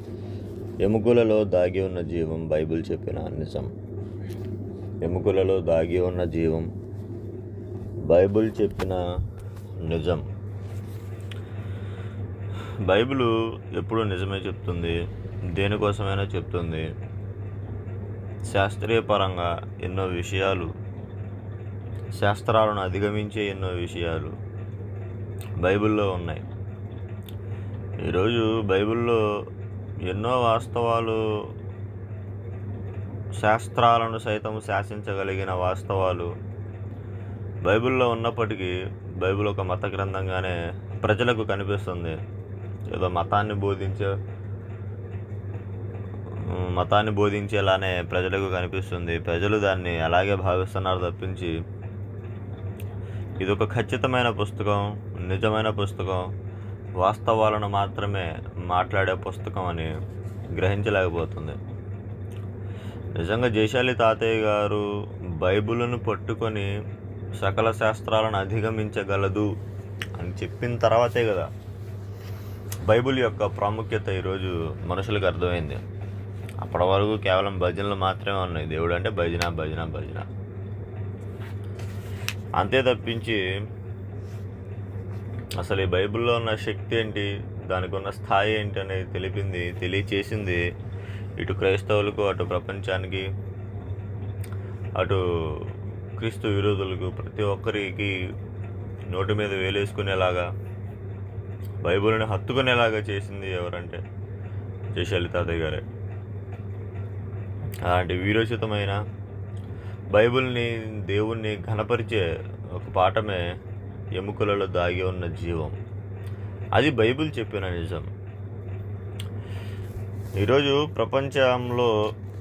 ఎముకలలో దాగి ఉన్న జీవం బైబిల్ చెప్పిన నిజం ఎముకలలో దాగి ఉన్న జీవం బైబిల్ చెప్పిన నిజం బైబిల్ ఎప్పుడూ నిజమే చెప్తుంది దేనికోసమైనా చెప్తుంది శాస్త్రీయ పరంగా ఎన్నో విషయాలు శాస్త్రాలను అధిగమించే ఎన్నో విషయాలు బైబిల్లో ఉన్నాయి ఈరోజు బైబిల్లో ఎన్నో వాస్తవాలు శాస్త్రాలను సైతం శాసించగలిగిన వాస్తవాలు బైబిల్లో ఉన్నప్పటికీ బైబిల్ ఒక మత గ్రంథంగానే ప్రజలకు కనిపిస్తుంది ఏదో మతాన్ని బోధించే మతాన్ని బోధించేలానే ప్రజలకు కనిపిస్తుంది ప్రజలు దాన్ని అలాగే భావిస్తున్నారు తప్పించి ఇది ఒక ఖచ్చితమైన పుస్తకం నిజమైన పుస్తకం వాస్తవాలను మాత్రమే మాట్లాడే పుస్తకం అని గ్రహించలేకపోతుంది నిజంగా జయశాలి తాతయ్య గారు బైబిల్ను పట్టుకొని సకల శాస్త్రాలను అధిగమించగలదు అని చెప్పిన తర్వాతే కదా బైబిల్ యొక్క ప్రాముఖ్యత ఈరోజు మనుషులకు అర్థమైంది అప్పటి వరకు కేవలం భజనలు మాత్రమే ఉన్నాయి దేవుడు అంటే భజన భజన భజన అంతే తప్పించి అసలు ఈ బైబిల్లో ఉన్న శక్తి ఏంటి దానికి ఉన్న స్థాయి ఏంటి అనేది తెలిపింది తెలియచేసింది ఇటు క్రైస్తవులకు అటు ప్రపంచానికి అటు క్రీస్తు విరోధులకు ప్రతి ఒక్కరికి నోటి మీద వేలేసుకునేలాగా బైబిల్ని హత్తుకునేలాగా చేసింది ఎవరంటే జయశాలి తాతయ్య గారే అలాంటి వీరోచితమైన బైబిల్ని దేవుణ్ణి ఘనపరిచే ఒక పాఠమే ఎముకలలో దాగి ఉన్న జీవం అది బైబిల్ చెప్పిన నిజం ఈరోజు ప్రపంచంలో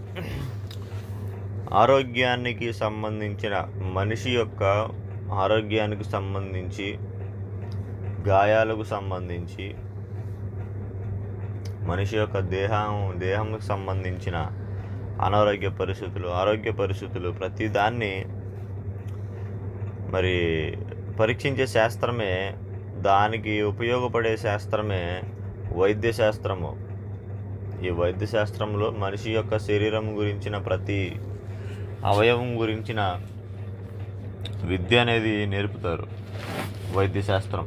ఆరోగ్యానికి సంబంధించిన మనిషి యొక్క ఆరోగ్యానికి సంబంధించి గాయాలకు సంబంధించి మనిషి యొక్క దేహం దేహంకు సంబంధించిన అనారోగ్య పరిస్థితులు ఆరోగ్య పరిస్థితులు ప్రతిదాన్ని మరి పరీక్షించే శాస్త్రమే దానికి ఉపయోగపడే శాస్త్రమే వైద్య శాస్త్రము ఈ వైద్య శాస్త్రంలో మనిషి యొక్క శరీరం గురించిన ప్రతి అవయవం గురించిన విద్య అనేది నేర్పుతారు వైద్య శాస్త్రం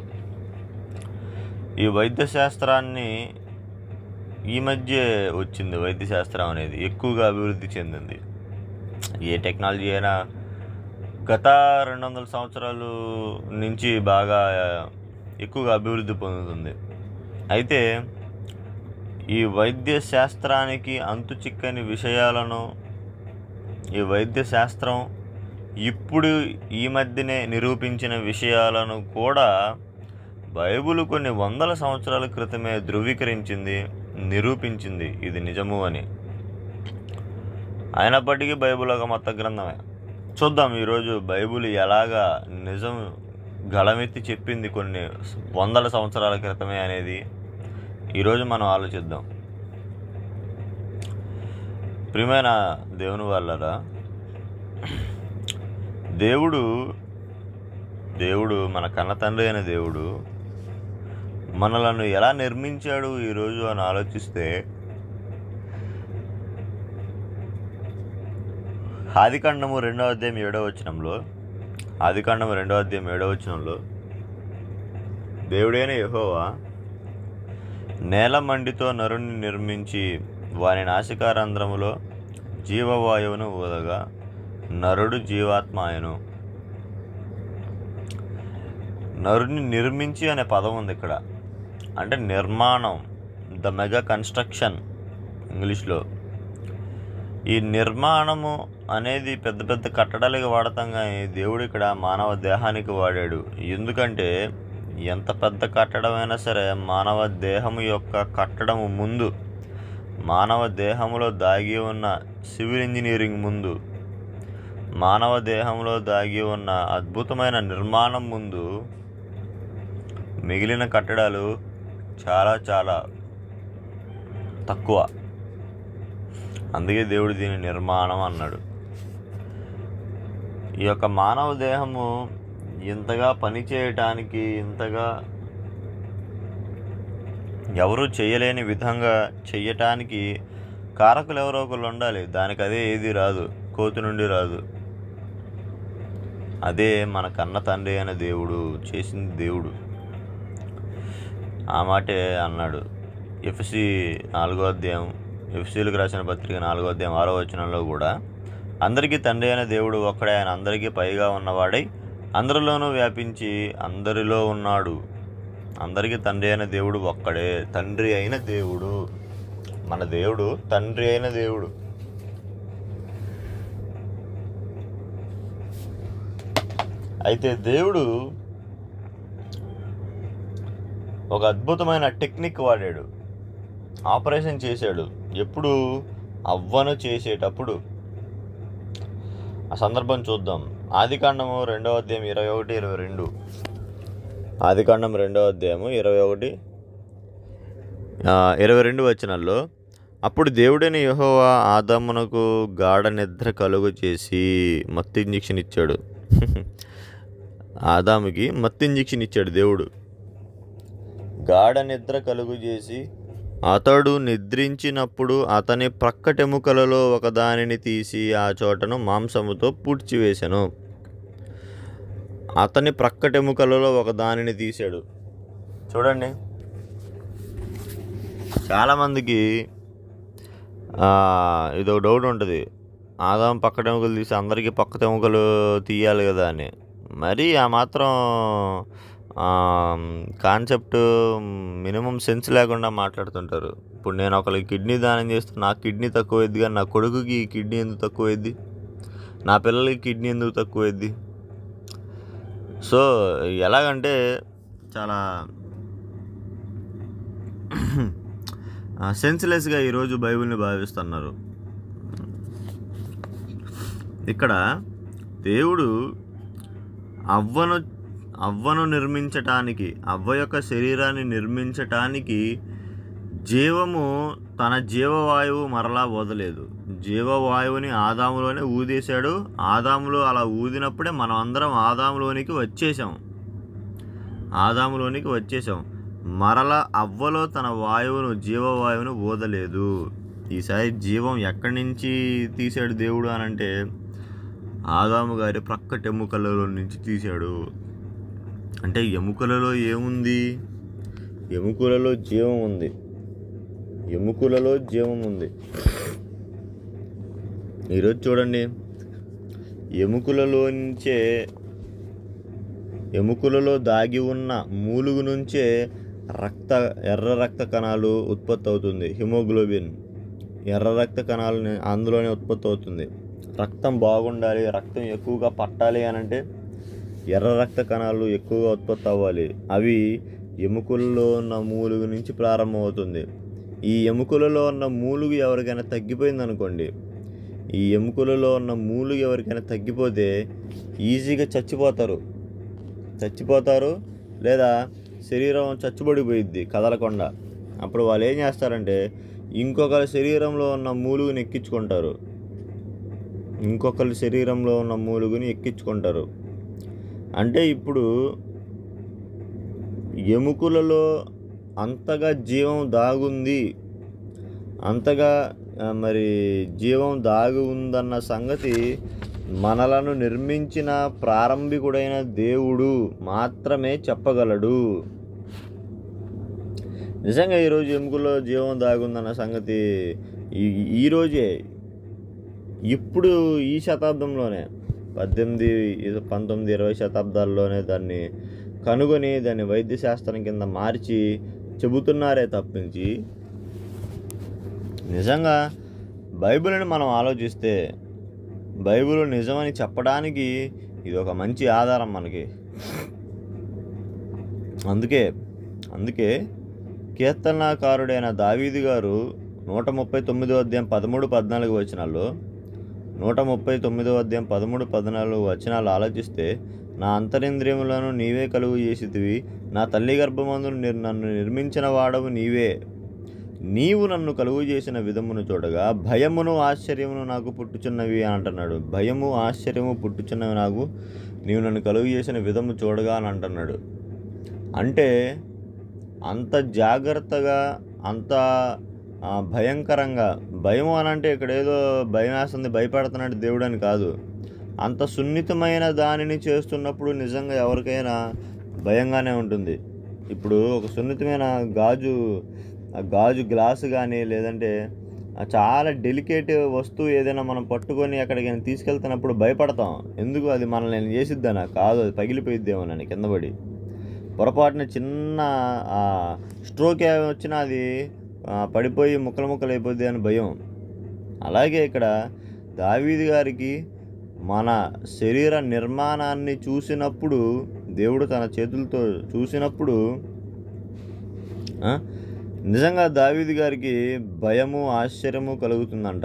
ఈ వైద్య శాస్త్రాన్ని ఈ మధ్య వచ్చింది వైద్య శాస్త్రం అనేది ఎక్కువగా అభివృద్ధి చెందింది ఏ టెక్నాలజీ అయినా గత రెండు వందల సంవత్సరాలు నుంచి బాగా ఎక్కువగా అభివృద్ధి పొందుతుంది అయితే ఈ వైద్య శాస్త్రానికి అంతు చిక్కని విషయాలను ఈ వైద్య శాస్త్రం ఇప్పుడు ఈ మధ్యనే నిరూపించిన విషయాలను కూడా బైబిల్ కొన్ని వందల సంవత్సరాల క్రితమే ధృవీకరించింది నిరూపించింది ఇది నిజము అని అయినప్పటికీ బైబిల్ ఒక మత గ్రంథమే చూద్దాం ఈరోజు బైబిల్ ఎలాగా నిజం గళమెత్తి చెప్పింది కొన్ని వందల సంవత్సరాల క్రితమే అనేది ఈరోజు మనం ఆలోచిద్దాం ప్రియమైన దేవుని వాళ్ళరా దేవుడు దేవుడు మన కన్న తండ్రి అయిన దేవుడు మనలను ఎలా నిర్మించాడు ఈరోజు అని ఆలోచిస్తే ఆదికాండము రెండవ అధ్యాయం ఏడవ వచనంలో ఆదికాండము రెండవ అధ్యాయం ఏడవ వచనంలో దేవుడైన యెహోవా నేల మండితో నరుని నిర్మించి వాని నాసికారంధ్రములో జీవవాయువును ఊదగా నరుడు జీవాత్మ ఆయను నరుని నిర్మించి అనే పదం ఉంది ఇక్కడ అంటే నిర్మాణం ద మెగా కన్స్ట్రక్షన్ ఇంగ్లీష్లో ఈ నిర్మాణము అనేది పెద్ద పెద్ద కట్టడాలకి వాడతాం కానీ దేవుడు ఇక్కడ మానవ దేహానికి వాడాడు ఎందుకంటే ఎంత పెద్ద కట్టడమైనా సరే మానవ దేహము యొక్క కట్టడము ముందు మానవ దేహంలో దాగి ఉన్న సివిల్ ఇంజనీరింగ్ ముందు మానవ దేహంలో దాగి ఉన్న అద్భుతమైన నిర్మాణం ముందు మిగిలిన కట్టడాలు చాలా చాలా తక్కువ అందుకే దేవుడు దీని నిర్మాణం అన్నాడు ఈ యొక్క మానవ దేహము ఇంతగా పని చేయటానికి ఇంతగా ఎవరు చేయలేని విధంగా చెయ్యటానికి కారకులు ఎవరో ఒకళ్ళు ఉండాలి దానికి అదే ఏది రాదు కోతి నుండి రాదు అదే మన కన్న తండ్రి అయిన దేవుడు చేసింది దేవుడు ఆ మాటే అన్నాడు ఎఫ్సి నాలుగో అధ్యాయం ఎఫ్సీలకు రాసిన పత్రిక నాలుగో అధ్యాయం ఆరో వచనంలో కూడా అందరికీ తండ్రి అయిన దేవుడు ఒక్కడే ఆయన అందరికీ పైగా ఉన్నవాడై అందరిలోనూ వ్యాపించి అందరిలో ఉన్నాడు అందరికీ తండ్రి అయిన దేవుడు ఒక్కడే తండ్రి అయిన దేవుడు మన దేవుడు తండ్రి అయిన దేవుడు అయితే దేవుడు ఒక అద్భుతమైన టెక్నిక్ వాడాడు ఆపరేషన్ చేశాడు ఎప్పుడు అవ్వను చేసేటప్పుడు ఆ సందర్భం చూద్దాం ఆదికాండము రెండవ అధ్యాయం ఇరవై ఒకటి ఇరవై రెండు ఆదికాండం రెండవ అధ్యాయము ఇరవై ఒకటి ఆ, ఇరవై రెండు వచనాల్లో అప్పుడు దేవుడైన యెహోవా ఆదామునకు గాఢ నిద్ర కలుగు చేసి మత్తు ఇంజెక్షన్ ఇచ్చాడు ఆదాముకి మత్తు ఇంజెక్షన్ ఇచ్చాడు దేవుడు గాఢ నిద్ర కలుగు చేసి అతడు నిద్రించినప్పుడు అతని ప్రక్కటెముకలలో ఒకదానిని తీసి ఆ చోటను మాంసముతో పూడ్చివేశాను అతని ప్రక్కటెముకలలో ఒకదానిని తీశాడు చూడండి చాలామందికి ఇది ఒక డౌట్ ఉంటుంది ఆదాం పక్క ఎముకలు తీసి అందరికీ పక్క ఎముకలు తీయాలి కదా అని మరి ఆ మాత్రం కాన్సెప్ట్ మినిమం సెన్స్ లేకుండా మాట్లాడుతుంటారు ఇప్పుడు నేను ఒకరికి కిడ్నీ దానం చేస్తే నా కిడ్నీ తక్కువైద్ది కానీ నా కొడుకుకి కిడ్నీ ఎందుకు తక్కువైద్ది నా పిల్లలకి కిడ్నీ ఎందుకు తక్కువైద్ది సో ఎలాగంటే చాలా సెన్స్లెస్గా ఈరోజు బైబిల్ని భావిస్తున్నారు ఇక్కడ దేవుడు అవ్వను అవ్వను నిర్మించటానికి అవ్వ యొక్క శరీరాన్ని నిర్మించటానికి జీవము తన జీవవాయువు మరలా వదలేదు జీవవాయువుని ఆదాములోనే ఊదేశాడు ఆదాములో అలా ఊదినప్పుడే మనం అందరం ఆదాములోనికి వచ్చేసాం ఆదాములోనికి వచ్చేసాం మరల అవ్వలో తన వాయువును జీవవాయువును ఊదలేదు ఈసారి జీవం ఎక్కడి నుంచి తీశాడు దేవుడు అని అంటే ఆదాము గారి ప్రక్కటి ఎముకలలో నుంచి తీశాడు అంటే ఎముకలలో ఏముంది ఎముకలలో జీవం ఉంది ఎముకలలో జీవం ఉంది ఈరోజు చూడండి ఎముకలలో నుంచే ఎముకలలో దాగి ఉన్న మూలుగు నుంచే రక్త ఎర్ర రక్త కణాలు ఉత్పత్తి అవుతుంది హిమోగ్లోబిన్ ఎర్ర రక్త కణాలు అందులోనే ఉత్పత్తి అవుతుంది రక్తం బాగుండాలి రక్తం ఎక్కువగా పట్టాలి అని అంటే ఎర్ర రక్త కణాలు ఎక్కువగా ఉత్పత్తి అవ్వాలి అవి ఎముకల్లో ఉన్న మూలుగు నుంచి ప్రారంభమవుతుంది ఈ ఎముకలలో ఉన్న మూలుగు ఎవరికైనా తగ్గిపోయింది అనుకోండి ఈ ఎముకలలో ఉన్న మూలుగు ఎవరికైనా తగ్గిపోతే ఈజీగా చచ్చిపోతారు చచ్చిపోతారు లేదా శరీరం చచ్చుబడిపోయిద్ది కదలకుండా అప్పుడు వాళ్ళు ఏం చేస్తారంటే ఇంకొకరి శరీరంలో ఉన్న మూలుగుని ఎక్కించుకుంటారు ఇంకొకరి శరీరంలో ఉన్న మూలుగుని ఎక్కించుకుంటారు అంటే ఇప్పుడు ఎముకలలో అంతగా జీవం దాగుంది అంతగా ఆ, మరి జీవం దాగి ఉందన్న సంగతి మనలను నిర్మించిన ప్రారంభికుడైన దేవుడు మాత్రమే చెప్పగలడు నిజంగా ఈరోజు ఎముకల్లో జీవం దాగుందన్న సంగతి ఈ ఈరోజే ఇప్పుడు ఈ శతాబ్దంలోనే పద్దెనిమిది ఇది పంతొమ్మిది ఇరవై శతాబ్దాల్లోనే దాన్ని కనుగొని దాన్ని వైద్యశాస్త్రం కింద మార్చి చెబుతున్నారే తప్పించి నిజంగా బైబిల్ని మనం ఆలోచిస్తే బైబిల్ నిజమని చెప్పడానికి ఇది ఒక మంచి ఆధారం మనకి అందుకే అందుకే కీర్తనాకారుడైన దావీదు గారు నూట ముప్పై తొమ్మిదో అధ్యాయం పదమూడు పద్నాలుగు వచనాల్లో నూట ముప్పై తొమ్మిదో అధ్యాయం పదమూడు పద్నాలుగు వచనాలు ఆలోచిస్తే నా అంతరింద్రియములను నీవే కలుగు చేసితివి నా తల్లి గర్భమందు నిర్- నన్ను నిర్మించిన వాడవు నీవే నీవు నన్ను కలుగు చేసిన విధమును చూడగా భయమును ఆశ్చర్యమును నాకు పుట్టుచున్నవి అని అంటున్నాడు భయము ఆశ్చర్యము పుట్టుచున్నవి నాకు నీవు నన్ను కలుగు చేసిన విధము చూడగా అని అంటున్నాడు అంటే అంత జాగ్రత్తగా అంత ఆ, భయంకరంగా భయం అని అంటే ఇక్కడ ఏదో భయం వేస్తుంది భయపడుతున్నాడు దేవుడు అని కాదు అంత సున్నితమైన దానిని చేస్తున్నప్పుడు నిజంగా ఎవరికైనా భయంగానే ఉంటుంది ఇప్పుడు ఒక సున్నితమైన గాజు ఆ గాజు గ్లాసు కానీ లేదంటే ఆ చాలా డెలికేట్ వస్తువు ఏదైనా మనం పట్టుకొని ఎక్కడికైనా తీసుకెళ్తున్నప్పుడు భయపడతాం ఎందుకు అది మనల్ని నేను చేసిద్దానా కాదు అది పగిలిపోయిద్దేమోనని కింద పడి పొరపాటున చిన్న ఆ, స్ట్రోక్ ఏ వచ్చినా అది ఆ, పడిపోయి ముక్కలు ముక్కలు అయిపోద్ది అని భయం అలాగే ఇక్కడ దావీది గారికి మన శరీర నిర్మాణాన్ని చూసినప్పుడు దేవుడు తన చేతులతో చూసినప్పుడు ఆ, నిజంగా దావీది గారికి భయము ఆశ్చర్యము కలుగుతుందంట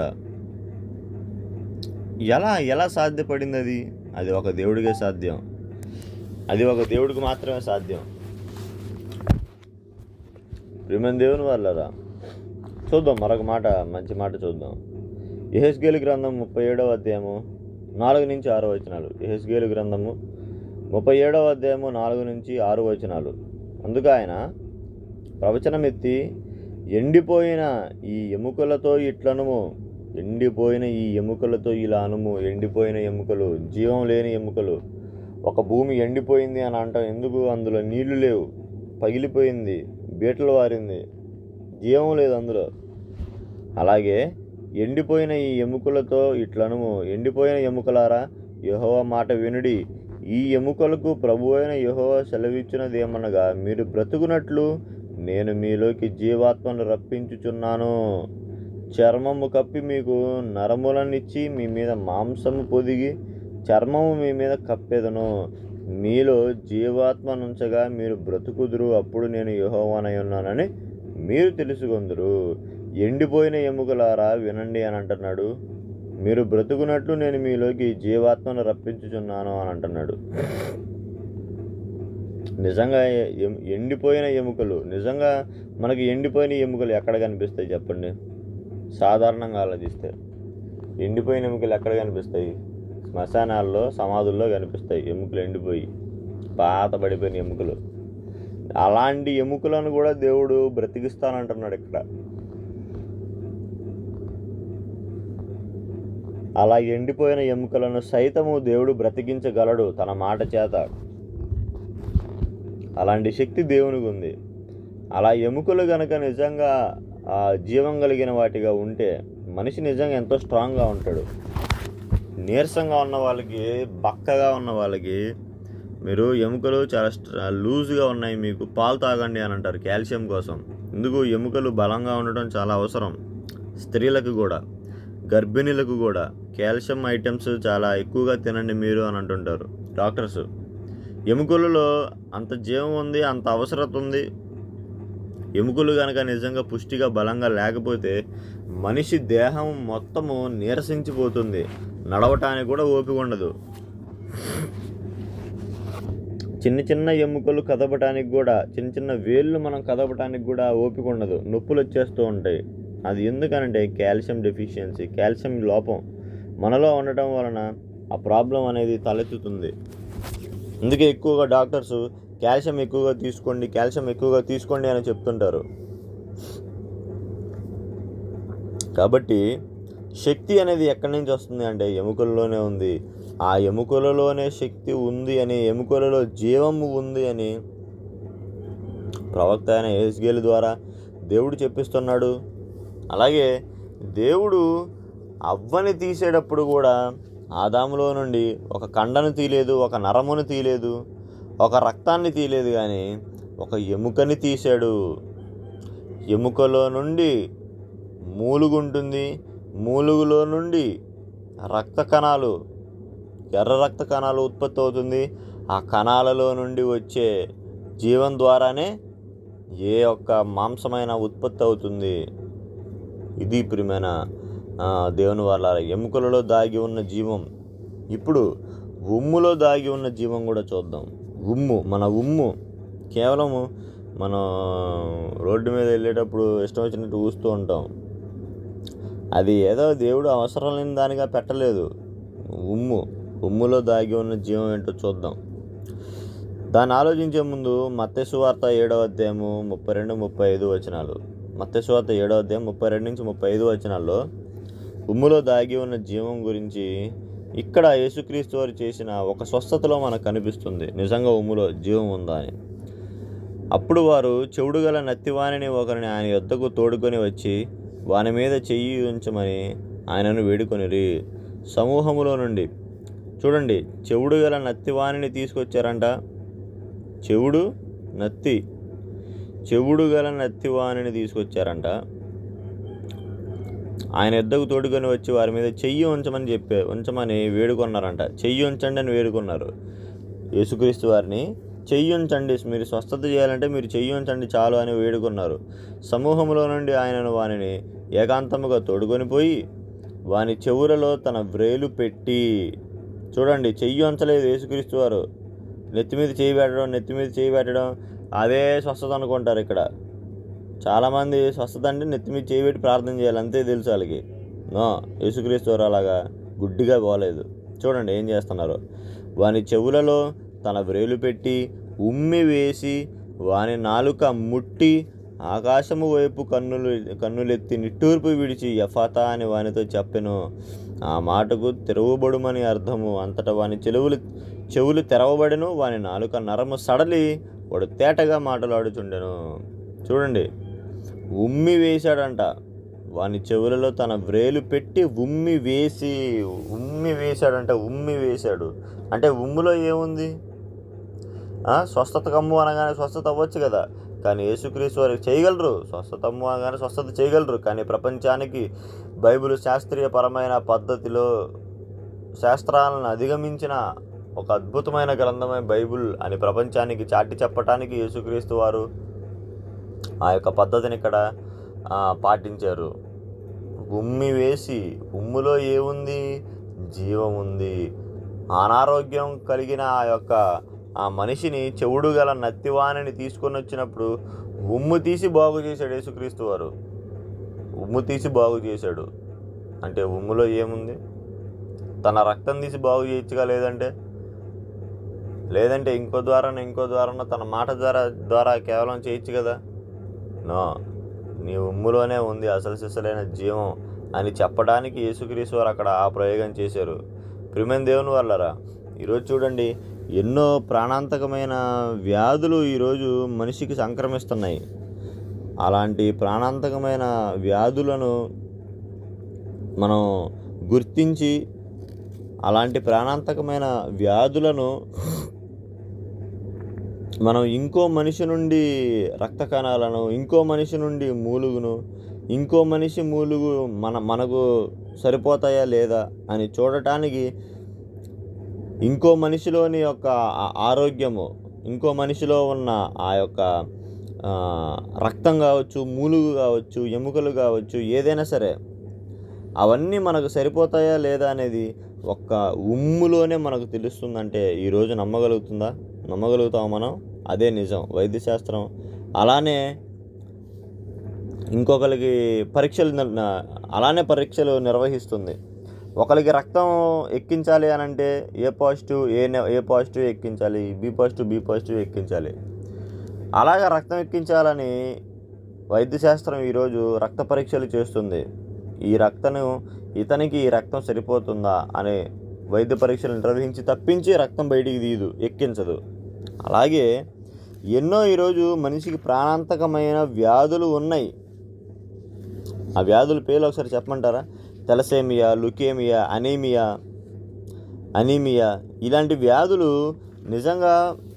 ఎలా ఎలా సాధ్యపడింది అది అది ఒక దేవుడికే సాధ్యం అది ఒక దేవుడికి మాత్రమే సాధ్యం ప్రియమైన దేవుని వాళ్ళరా చూద్దాం మరొక మాట మంచి మాట చూద్దాం యహెస్గేలు గ్రంథం ముప్పై ఏడవ అధ్యాయము నాలుగు నుంచి ఆరు వచనాలు యహెస్గేలు గ్రంథము ముప్పై ఏడవ అధ్యాయము నాలుగు నుంచి ఆరు వచనాలు అందుకు ఆయన ప్రవచనమెత్తి ఎండిపోయిన ఈ ఎముకలతో ఇట్లనుము ఎండిపోయిన ఈ ఎముకలతో ఇలా అనుము ఎండిపోయిన ఎముకలు జీవం లేని ఎముకలు ఒక భూమి ఎండిపోయింది అని అంటాం ఎందుకు అందులో నీళ్లు లేవు పగిలిపోయింది బీటలు వారింది జీవం లేదు అందులో అలాగే ఎండిపోయిన ఈ ఎముకలతో ఇట్లనుము ఎండిపోయిన ఎముకలారా యెహోవా మాట వినుడి ఈ ఎముకలకు ప్రభు అయిన యెహోవా సెలవిచ్చినదేమనగా మీరు బ్రతుకునట్లు నేను మీలోకి జీవాత్మను రప్పించుచున్నాను చర్మము కప్పి మీకు నరములనిచ్చి మీ మీద మాంసము పొదిగి చర్మము మీ మీద కప్పెదను మీలో జీవాత్మనుంచగా మీరు బ్రతుకుదురు అప్పుడు నేను యెహోవానై ఉన్నానని మీరు తెలుసుకొందురు ఎండిపోయిన ఎముకలారా వినండి అని అంటున్నాడు మీరు బ్రతుకున్నట్లు నేను మీలోకి జీవాత్మను రప్పించుచున్నాను అని అంటున్నాడు నిజంగా ఎం- ఎండిపోయిన ఎముకలు నిజంగా మనకి ఎండిపోయిన ఎముకలు ఎక్కడ కనిపిస్తాయి చెప్పండి సాధారణంగా ఆలోచిస్తే ఎండిపోయిన ఎముకలు ఎక్కడ కనిపిస్తాయి శ్మశానాల్లో సమాధుల్లో కనిపిస్తాయి ఎముకలు ఎండిపోయి పాత పడిపోయిన ఎముకలు అలాంటి ఎముకలను కూడా దేవుడు బ్రతికిస్తానంటున్నాడు ఇక్కడ అలా ఎండిపోయిన ఎముకలను సైతము దేవుడు బ్రతికించగలడు తన మాట చేత అలాంటి శక్తి దేవునికి ఉంది అలా ఎముకలు గనక నిజంగా ఆ జీవం కలిగిన వాటిగా ఉంటే మనిషి నిజంగా ఎంతో స్ట్రాంగ్గా ఉంటాడు నీరసంగా ఉన్న వాళ్ళకి బక్కగా ఉన్న వాళ్ళకి మీరు ఎముకలు చాలా స్ట్ర- లూజ్గా ఉన్నాయి మీకు పాలు తాగండి అని అంటారు కాల్షియం కోసం ఎందుకు ఎముకలు బలంగా ఉండటం చాలా అవసరం స్త్రీలకు కూడా గర్భిణీలకు కూడా కాల్షియం ఐటమ్స్ చాలా ఎక్కువగా తినండి మీరు అని అంటుంటారు డాక్టర్స్ ఎముకలలో అంత జీవం ఉంది అంత అవసరత ఉంది ఎముకలు కనుక నిజంగా పుష్టిగా బలంగా లేకపోతే మనిషి దేహం మొత్తము నీరసించిపోతుంది నడవటానికి కూడా ఓపిక ఉండదు చిన్న చిన్న ఎముకలు కదపటానికి కూడా చిన్న చిన్న వేళ్ళు మనం కదపటానికి కూడా ఓపిక ఉండదు నొప్పులు వచ్చేస్తూ ఉంటాయి అది ఎందుకనంటే కాల్షియం డెఫిషియన్సీ కాల్షియం లోపం మనలో ఉండటం వలన ఆ ప్రాబ్లం అనేది తలెత్తుతుంది అందుకే ఎక్కువగా డాక్టర్స్ కాల్షియం ఎక్కువగా తీసుకోండి కాల్షియం ఎక్కువగా తీసుకోండి అని చెప్తుంటారు కాబట్టి శక్తి అనేది ఎక్కడి నుంచి వస్తుంది అంటే ఎముకల్లోనే ఉంది ఆ ఎముకలలోనే శక్తి ఉంది అని ఎముకలలో జీవము ఉంది అని ప్రవక్త అయిన ఏస్గేల్ ద్వారా దేవుడు చెప్పిస్తున్నాడు అలాగే దేవుడు అవ్వని తీసేటప్పుడు కూడా ఆదాములో నుండి ఒక కండను తీయలేదు ఒక నరమును తీయలేదు ఒక రక్తాన్ని తీయలేదు కానీ ఒక ఎముకని తీశాడు ఎముకలో నుండి మూలుగుంటుంది మూలుగులో నుండి రక్త కణాలు ఎర్ర రక్త కణాలు ఉత్పత్తి అవుతుంది ఆ కణాలలో నుండి వచ్చే జీవం ద్వారానే ఏ ఒక్క మాంసమైన ఉత్పత్తి అవుతుంది ఇది ప్రియమైన ఆ, దేవుని వాళ్ళ ఎముకలలో దాగి ఉన్న జీవం ఇప్పుడు ఉమ్ములో దాగి ఉన్న జీవం కూడా చూద్దాం ఉమ్ము మన ఉమ్ము కేవలము మనం రోడ్డు మీద వెళ్ళేటప్పుడు ఇష్టం వచ్చినట్టు ఊస్తూ ఉంటాం అది ఏదో దేవుడు అవసరం లేని దానిగా పెట్టలేదు ఉమ్ము ఉమ్ములో దాగి ఉన్న జీవం ఏంటో చూద్దాం దాన్ని ఆలోచించే ముందు మత్తయి వార్త ఏడవ అధ్యాయము ముప్పై రెండు ముప్పై ఐదు వచనాలు మత్తయి వార్త ఏడవ అధ్యాయం ముప్పై రెండు నుంచి ముప్పై ఐదు వచనాల్లో ఉమ్ములో దాగి ఉన్న జీవం గురించి ఇక్కడ యేసుక్రీస్తు వారు చేసిన ఒక స్వస్థతలో మనకు కనిపిస్తుంది నిజంగా ఉమ్ములో జీవం ఉందా అని అప్పుడు వారు చెవుడు గల నత్తివాణిని ఒకరిని ఆయన యొద్దకు తోడుకొని వచ్చి వాని మీద చెయ్యి ఉంచమని ఆయనను వేడుకొనిరి సమూహములో నుండి చూడండి చెవుడు గల నత్తివాణిని తీసుకొచ్చారంట చెవుడు నత్తి చెవుడు గల నత్తివాణిని తీసుకొచ్చారంట ఆయన ఎద్దకు తోడుకొని వచ్చి వారి మీద చెయ్యి ఉంచమని చెప్పే ఉంచమని వేడుకొన్నారంట చెయ్యి ఉంచండి అని వేడుకున్నారు యేసుక్రీస్తు వారిని చెయ్యి ఉంచండి మీరు స్వస్థత చేయాలంటే మీరు చెయ్యి ఉంచండి చాలు అని వేడుకున్నారు సమూహంలో నుండి ఆయనను వానిని ఏకాంతముగా తోడుకొని పోయి వాని చెవులలో తన వ్రేలు పెట్టి చూడండి చెయ్యి ఉంచలేదు యేసుక్రీస్తు వారు నెత్తి మీద చేయి పెట్టడం నెత్తి మీద చేయి పెట్టడం అదే స్వస్థత అనుకుంటారు ఇక్కడ చాలామంది స్వస్థత అంటే నెత్తి మీద చేయి పెట్టి ప్రార్థన చేయాలి అంతే తెలుసు వాళ్ళకి నో యేసుక్రీస్తు వారు అలాగా గుడ్డిగా పోలేదు చూడండి ఏం చేస్తున్నారు వాని చెవులలో తన వ్రేలు పెట్టి ఉమ్మి వేసి వాని నాలుక ముట్టి ఆకాశము వైపు కన్నులు కన్నులెత్తి నిట్టూర్పు విడిచి యఫాతా అని వానితో చెప్పెను ఆ మాటకు తెరవబడుమని అర్థము అంతటా వాని చెవులు చెవులు తెరవబడెను వాని నాలుక నరము సడలి వాడు తేటగా మాటలాడుచుండెను చూడండి ఉమ్మి వేశాడంట వాని చెవులలో తన వ్రేలు పెట్టి ఉమ్మి వేసి ఉమ్మి వేశాడంట ఉమ్మి వేశాడు అంటే ఉమ్ములో ఏముంది ఆ, స్వస్థత కమ్ము అనగానే స్వస్థత అవ్వచ్చు కదా కానీ యేసుక్రీస్తు వారికి చేయగలరు స్వస్థత అమ్ము అనగానే స్వస్థత చేయగలరు కానీ ప్రపంచానికి బైబిల్ శాస్త్రీయపరమైన పద్ధతిలో శాస్త్రాలను అధిగమించిన ఒక అద్భుతమైన గ్రంథమైన బైబిల్ అని ప్రపంచానికి చాటి చెప్పటానికి యేసుక్రీస్తు వారు ఆ యొక్క పద్ధతిని ఇక్కడ ఆ, పాటించారు ఉమ్మి వేసి ఉమ్ములో ఏముంది జీవం ఉంది అనారోగ్యం కలిగిన ఆ యొక్క ఆ మనిషిని చెవుడు గల నత్తివాణిని తీసుకొని వచ్చినప్పుడు ఉమ్ము తీసి బాగు చేశాడు యేసుక్రీస్తు వారు ఉమ్ము తీసి బాగు చేశాడు అంటే ఉమ్ములో ఏముంది తన రక్తం తీసి బాగు చేయొచ్చుగా లేదంటే లేదంటే ఇంకో ద్వారా ఇంకో ద్వారా తన మాట ద్వారా ద్వారా కేవలం చేయొచ్చు కదా నో నీ ఉమ్ములోనే ఉంది అసలు సిసలైన జీవం అని చెప్పడానికి యేసుక్రీస్తు వారు అక్కడ ఆ ప్రయోగం చేశారు ప్రిమైన దేవుని వాళ్ళరా ఈరోజు చూడండి ఎన్నో ప్రాణాంతకమైన వ్యాధులు ఈరోజు మనిషికి సంక్రమిస్తున్నాయి అలాంటి ప్రాణాంతకమైన వ్యాధులను మనం గుర్తించి అలాంటి ప్రాణాంతకమైన వ్యాధులను మనం ఇంకో మనిషి నుండి రక్త కణాలను ఇంకో మనిషి నుండి మూలుగును ఇంకో మనిషి మూలుగు మన మనకు సరిపోతాయా లేదా అని చూడటానికి ఇంకో మనిషిలోని యొక్క ఆ ఆరోగ్యము ఇంకో మనిషిలో ఉన్న ఆ యొక్క ఆ, రక్తం కావచ్చు మూలుగు కావచ్చు ఎముకలు కావచ్చు ఏదైనా సరే అవన్నీ మనకు సరిపోతాయా లేదా అనేది ఒక్క ఉమ్ములోనే మనకు తెలుస్తుందంటే ఈరోజు నమ్మగలుగుతుందా నమ్మగలుగుతాం మనం అదే నిజం వైద్యశాస్త్రం అలానే ఇంకొకరికి పరీక్షలు నిర్- అలానే పరీక్షలు నిర్వహిస్తుంది ఒకరికి రక్తం ఎక్కించాలి అని అంటే ఏ పాజిటివ్ ఏ నె- ఏ పాజిటివ్ ఎక్కించాలి బి పాజిటివ్ బి పాజిటివ్ ఎక్కించాలి అలాగా రక్తం ఎక్కించాలని వైద్యశాస్త్రం ఈరోజు రక్త పరీక్షలు చేస్తుంది ఈ రక్తను ఇతనికి ఈ రక్తం సరిపోతుందా అనే వైద్య పరీక్షలు నిర్వహించి తప్పించి రక్తం బయటికి తీయదు ఎక్కించదు అలాగే ఎన్నో ఈరోజు మనిషికి ప్రాణాంతకమైన వ్యాధులు ఉన్నాయి ఆ వ్యాధుల పేర్లు ఒకసారి చెప్పమంటారా తెలసేమియా లుకేమియా అనీమియా అనీమియా ఇలాంటి వ్యాధులు నిజంగా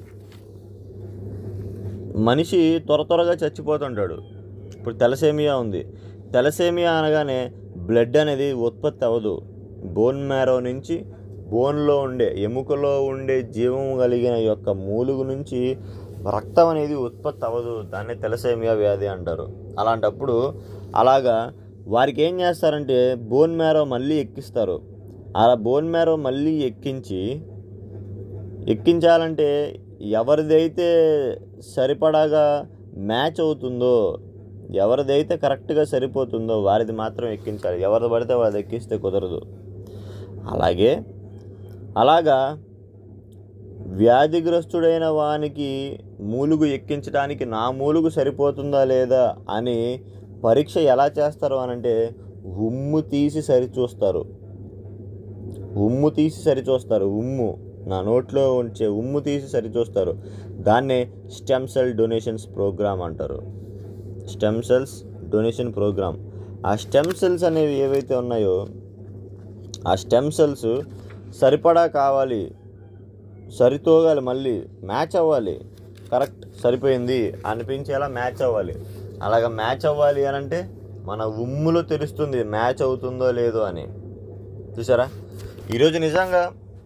మనిషి త్వర త్వరగా చచ్చిపోతుంటాడు ఇప్పుడు తెలసేమియా ఉంది తెలసేమియా అనగానే బ్లడ్ అనేది ఉత్పత్తి అవ్వదు బోన్ మ్యారో నుంచి బోన్లో ఉండే ఎముకలో ఉండే జీవం కలిగిన యొక్క మూలుగు నుంచి రక్తం అనేది ఉత్పత్తి అవ్వదు దాన్ని తెలసేమియా వ్యాధి అంటారు అలాంటప్పుడు అలాగా వారికి ఏం చేస్తారంటే బోన్ మ్యారో మళ్ళీ ఎక్కిస్తారు అలా బోన్ మ్యారో మళ్ళీ ఎక్కించి ఎక్కించాలంటే ఎవరిదైతే సరిపడాగా మ్యాచ్ అవుతుందో ఎవరిదైతే కరెక్ట్గా సరిపోతుందో వారిది మాత్రం ఎక్కించాలి ఎవరిది పడితే వారిది ఎక్కిస్తే కుదరదు అలాగే అలాగా వ్యాధిగ్రస్తుడైన వానికి మూలుగు ఎక్కించడానికి నా మూలుగు సరిపోతుందా లేదా అని పరీక్ష ఎలా చేస్తారు అనంటే ఉమ్ము తీసి సరిచూస్తారు ఉమ్ము తీసి సరిచూస్తారు ఉమ్ము నా నోట్లో ఉంచే ఉమ్ము తీసి సరిచూస్తారు దాన్నే స్టెమ్ సెల్ డొనేషన్స్ ప్రోగ్రామ్ అంటారు స్టెమ్ సెల్స్ డొనేషన్ ప్రోగ్రామ్ ఆ స్టెమ్ సెల్స్ అనేవి ఏవైతే ఉన్నాయో ఆ స్టెమ్ సెల్స్ సరిపడా కావాలి సరితూగాలి మళ్ళీ మ్యాచ్ అవ్వాలి కరెక్ట్ సరిపోయింది అనిపించేలా మ్యాచ్ అవ్వాలి అలాగ మ్యాచ్ అవ్వాలి అని అంటే మన ఉమ్ములో తెలుస్తుంది మ్యాచ్ అవుతుందో లేదో అని చూసారా ఈరోజు నిజంగా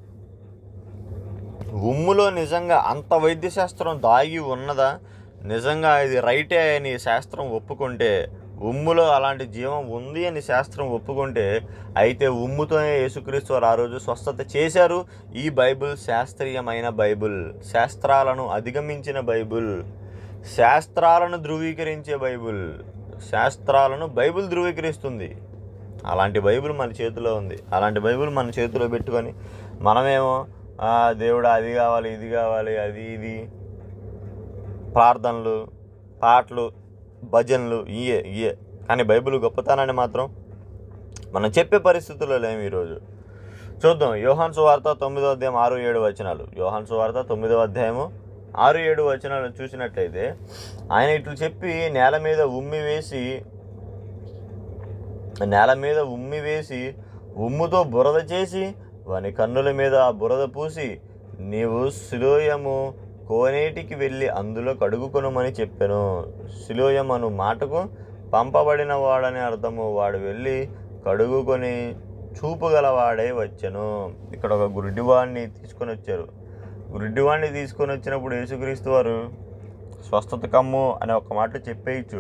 ఉమ్ములో నిజంగా అంత వైద్యశాస్త్రం దాగి ఉన్నదా నిజంగా ఇది రైటే అని శాస్త్రం ఒప్పుకుంటే ఉమ్ములో అలాంటి జీవం ఉంది అని శాస్త్రం ఒప్పుకుంటే అయితే ఉమ్ముతోనే యేసుక్రీస్తు వారు ఆ రోజు స్వస్థత చేశారు ఈ బైబిల్ శాస్త్రీయమైన బైబిల్ శాస్త్రాలను అధిగమించిన బైబిల్ శాస్త్రాలను ధృవీకరించే బైబిల్ శాస్త్రాలను బైబిల్ ధృవీకరిస్తుంది అలాంటి బైబిల్ మన చేతిలో ఉంది అలాంటి బైబిల్ మన చేతిలో పెట్టుకొని మనమేమో "ఆ, దేవుడా అది కావాలి ఇది కావాలి అది ఇది ప్రార్థనలు పాటలు భజనలు ఇయే ఇయే కానీ బైబిల్ గొప్పతనాన్ని మాత్రం మనం చెప్పే పరిస్థితుల్లో లేము ఈరోజు చూద్దాం యోహాన్ సువార్త తొమ్మిదో అధ్యాయం ఆరు ఏడు వచనాలు యోహాన్ సువార్త తొమ్మిదో అధ్యాయము ఆరు ఏడు వచనాలు చూసినట్లయితే ఆయన ఇట్లు చెప్పి నేల మీద ఉమ్మి వేసి నేల మీద ఉమ్మి వేసి ఉమ్ముతో బురద చేసి వాని కన్నుల మీద ఆ బురద పూసి నీవు శిలోయము కోనేటికి వెళ్ళి అందులో కడుగుకొనమని చెప్పాను శిలోయం అను మాటకు పంపబడిన వాడని అర్థము వాడు వెళ్ళి కడుగుకొని చూపు గలవాడే వచ్చెను ఇక్కడ ఒక గుడ్డివాడిని తీసుకొని వచ్చారు గుడ్డివాడిని తీసుకొని వచ్చినప్పుడు యేసుక్రీస్తు వారు స్వస్థత కమ్ము అనే ఒక మాట చెప్పేయచ్చు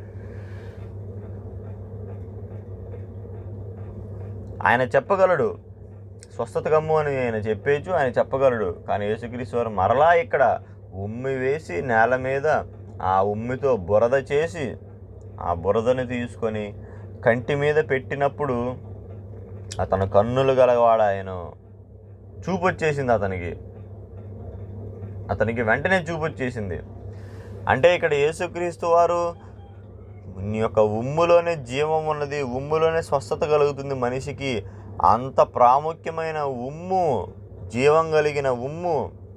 ఆయన చెప్పగలడు స్వస్థత కమ్ము అని ఆయన చెప్పేయచ్చు ఆయన చెప్పగలడు కానీ యేసుక్రీస్తు వారు మరలా ఇక్కడ ఉమ్మి వేసి నేల మీద ఆ ఉమ్మితో బురద చేసి ఆ బురదను తీసుకొని కంటి మీద పెట్టినప్పుడు అతను కన్నులు గలవాడు ఆయన చూపు వచ్చేసింది అతనికి అతనికి వెంటనే చూపు వచ్చేసింది అంటే ఇక్కడ యేసుక్రీస్తు వారు నీ యొక్క ఉమ్ములోనే జీవం ఉన్నది ఉమ్ములోనే స్వస్థత కలుగుతుంది మనిషికి అంత ప్రాముఖ్యమైన ఉమ్ము జీవం కలిగిన ఉమ్ము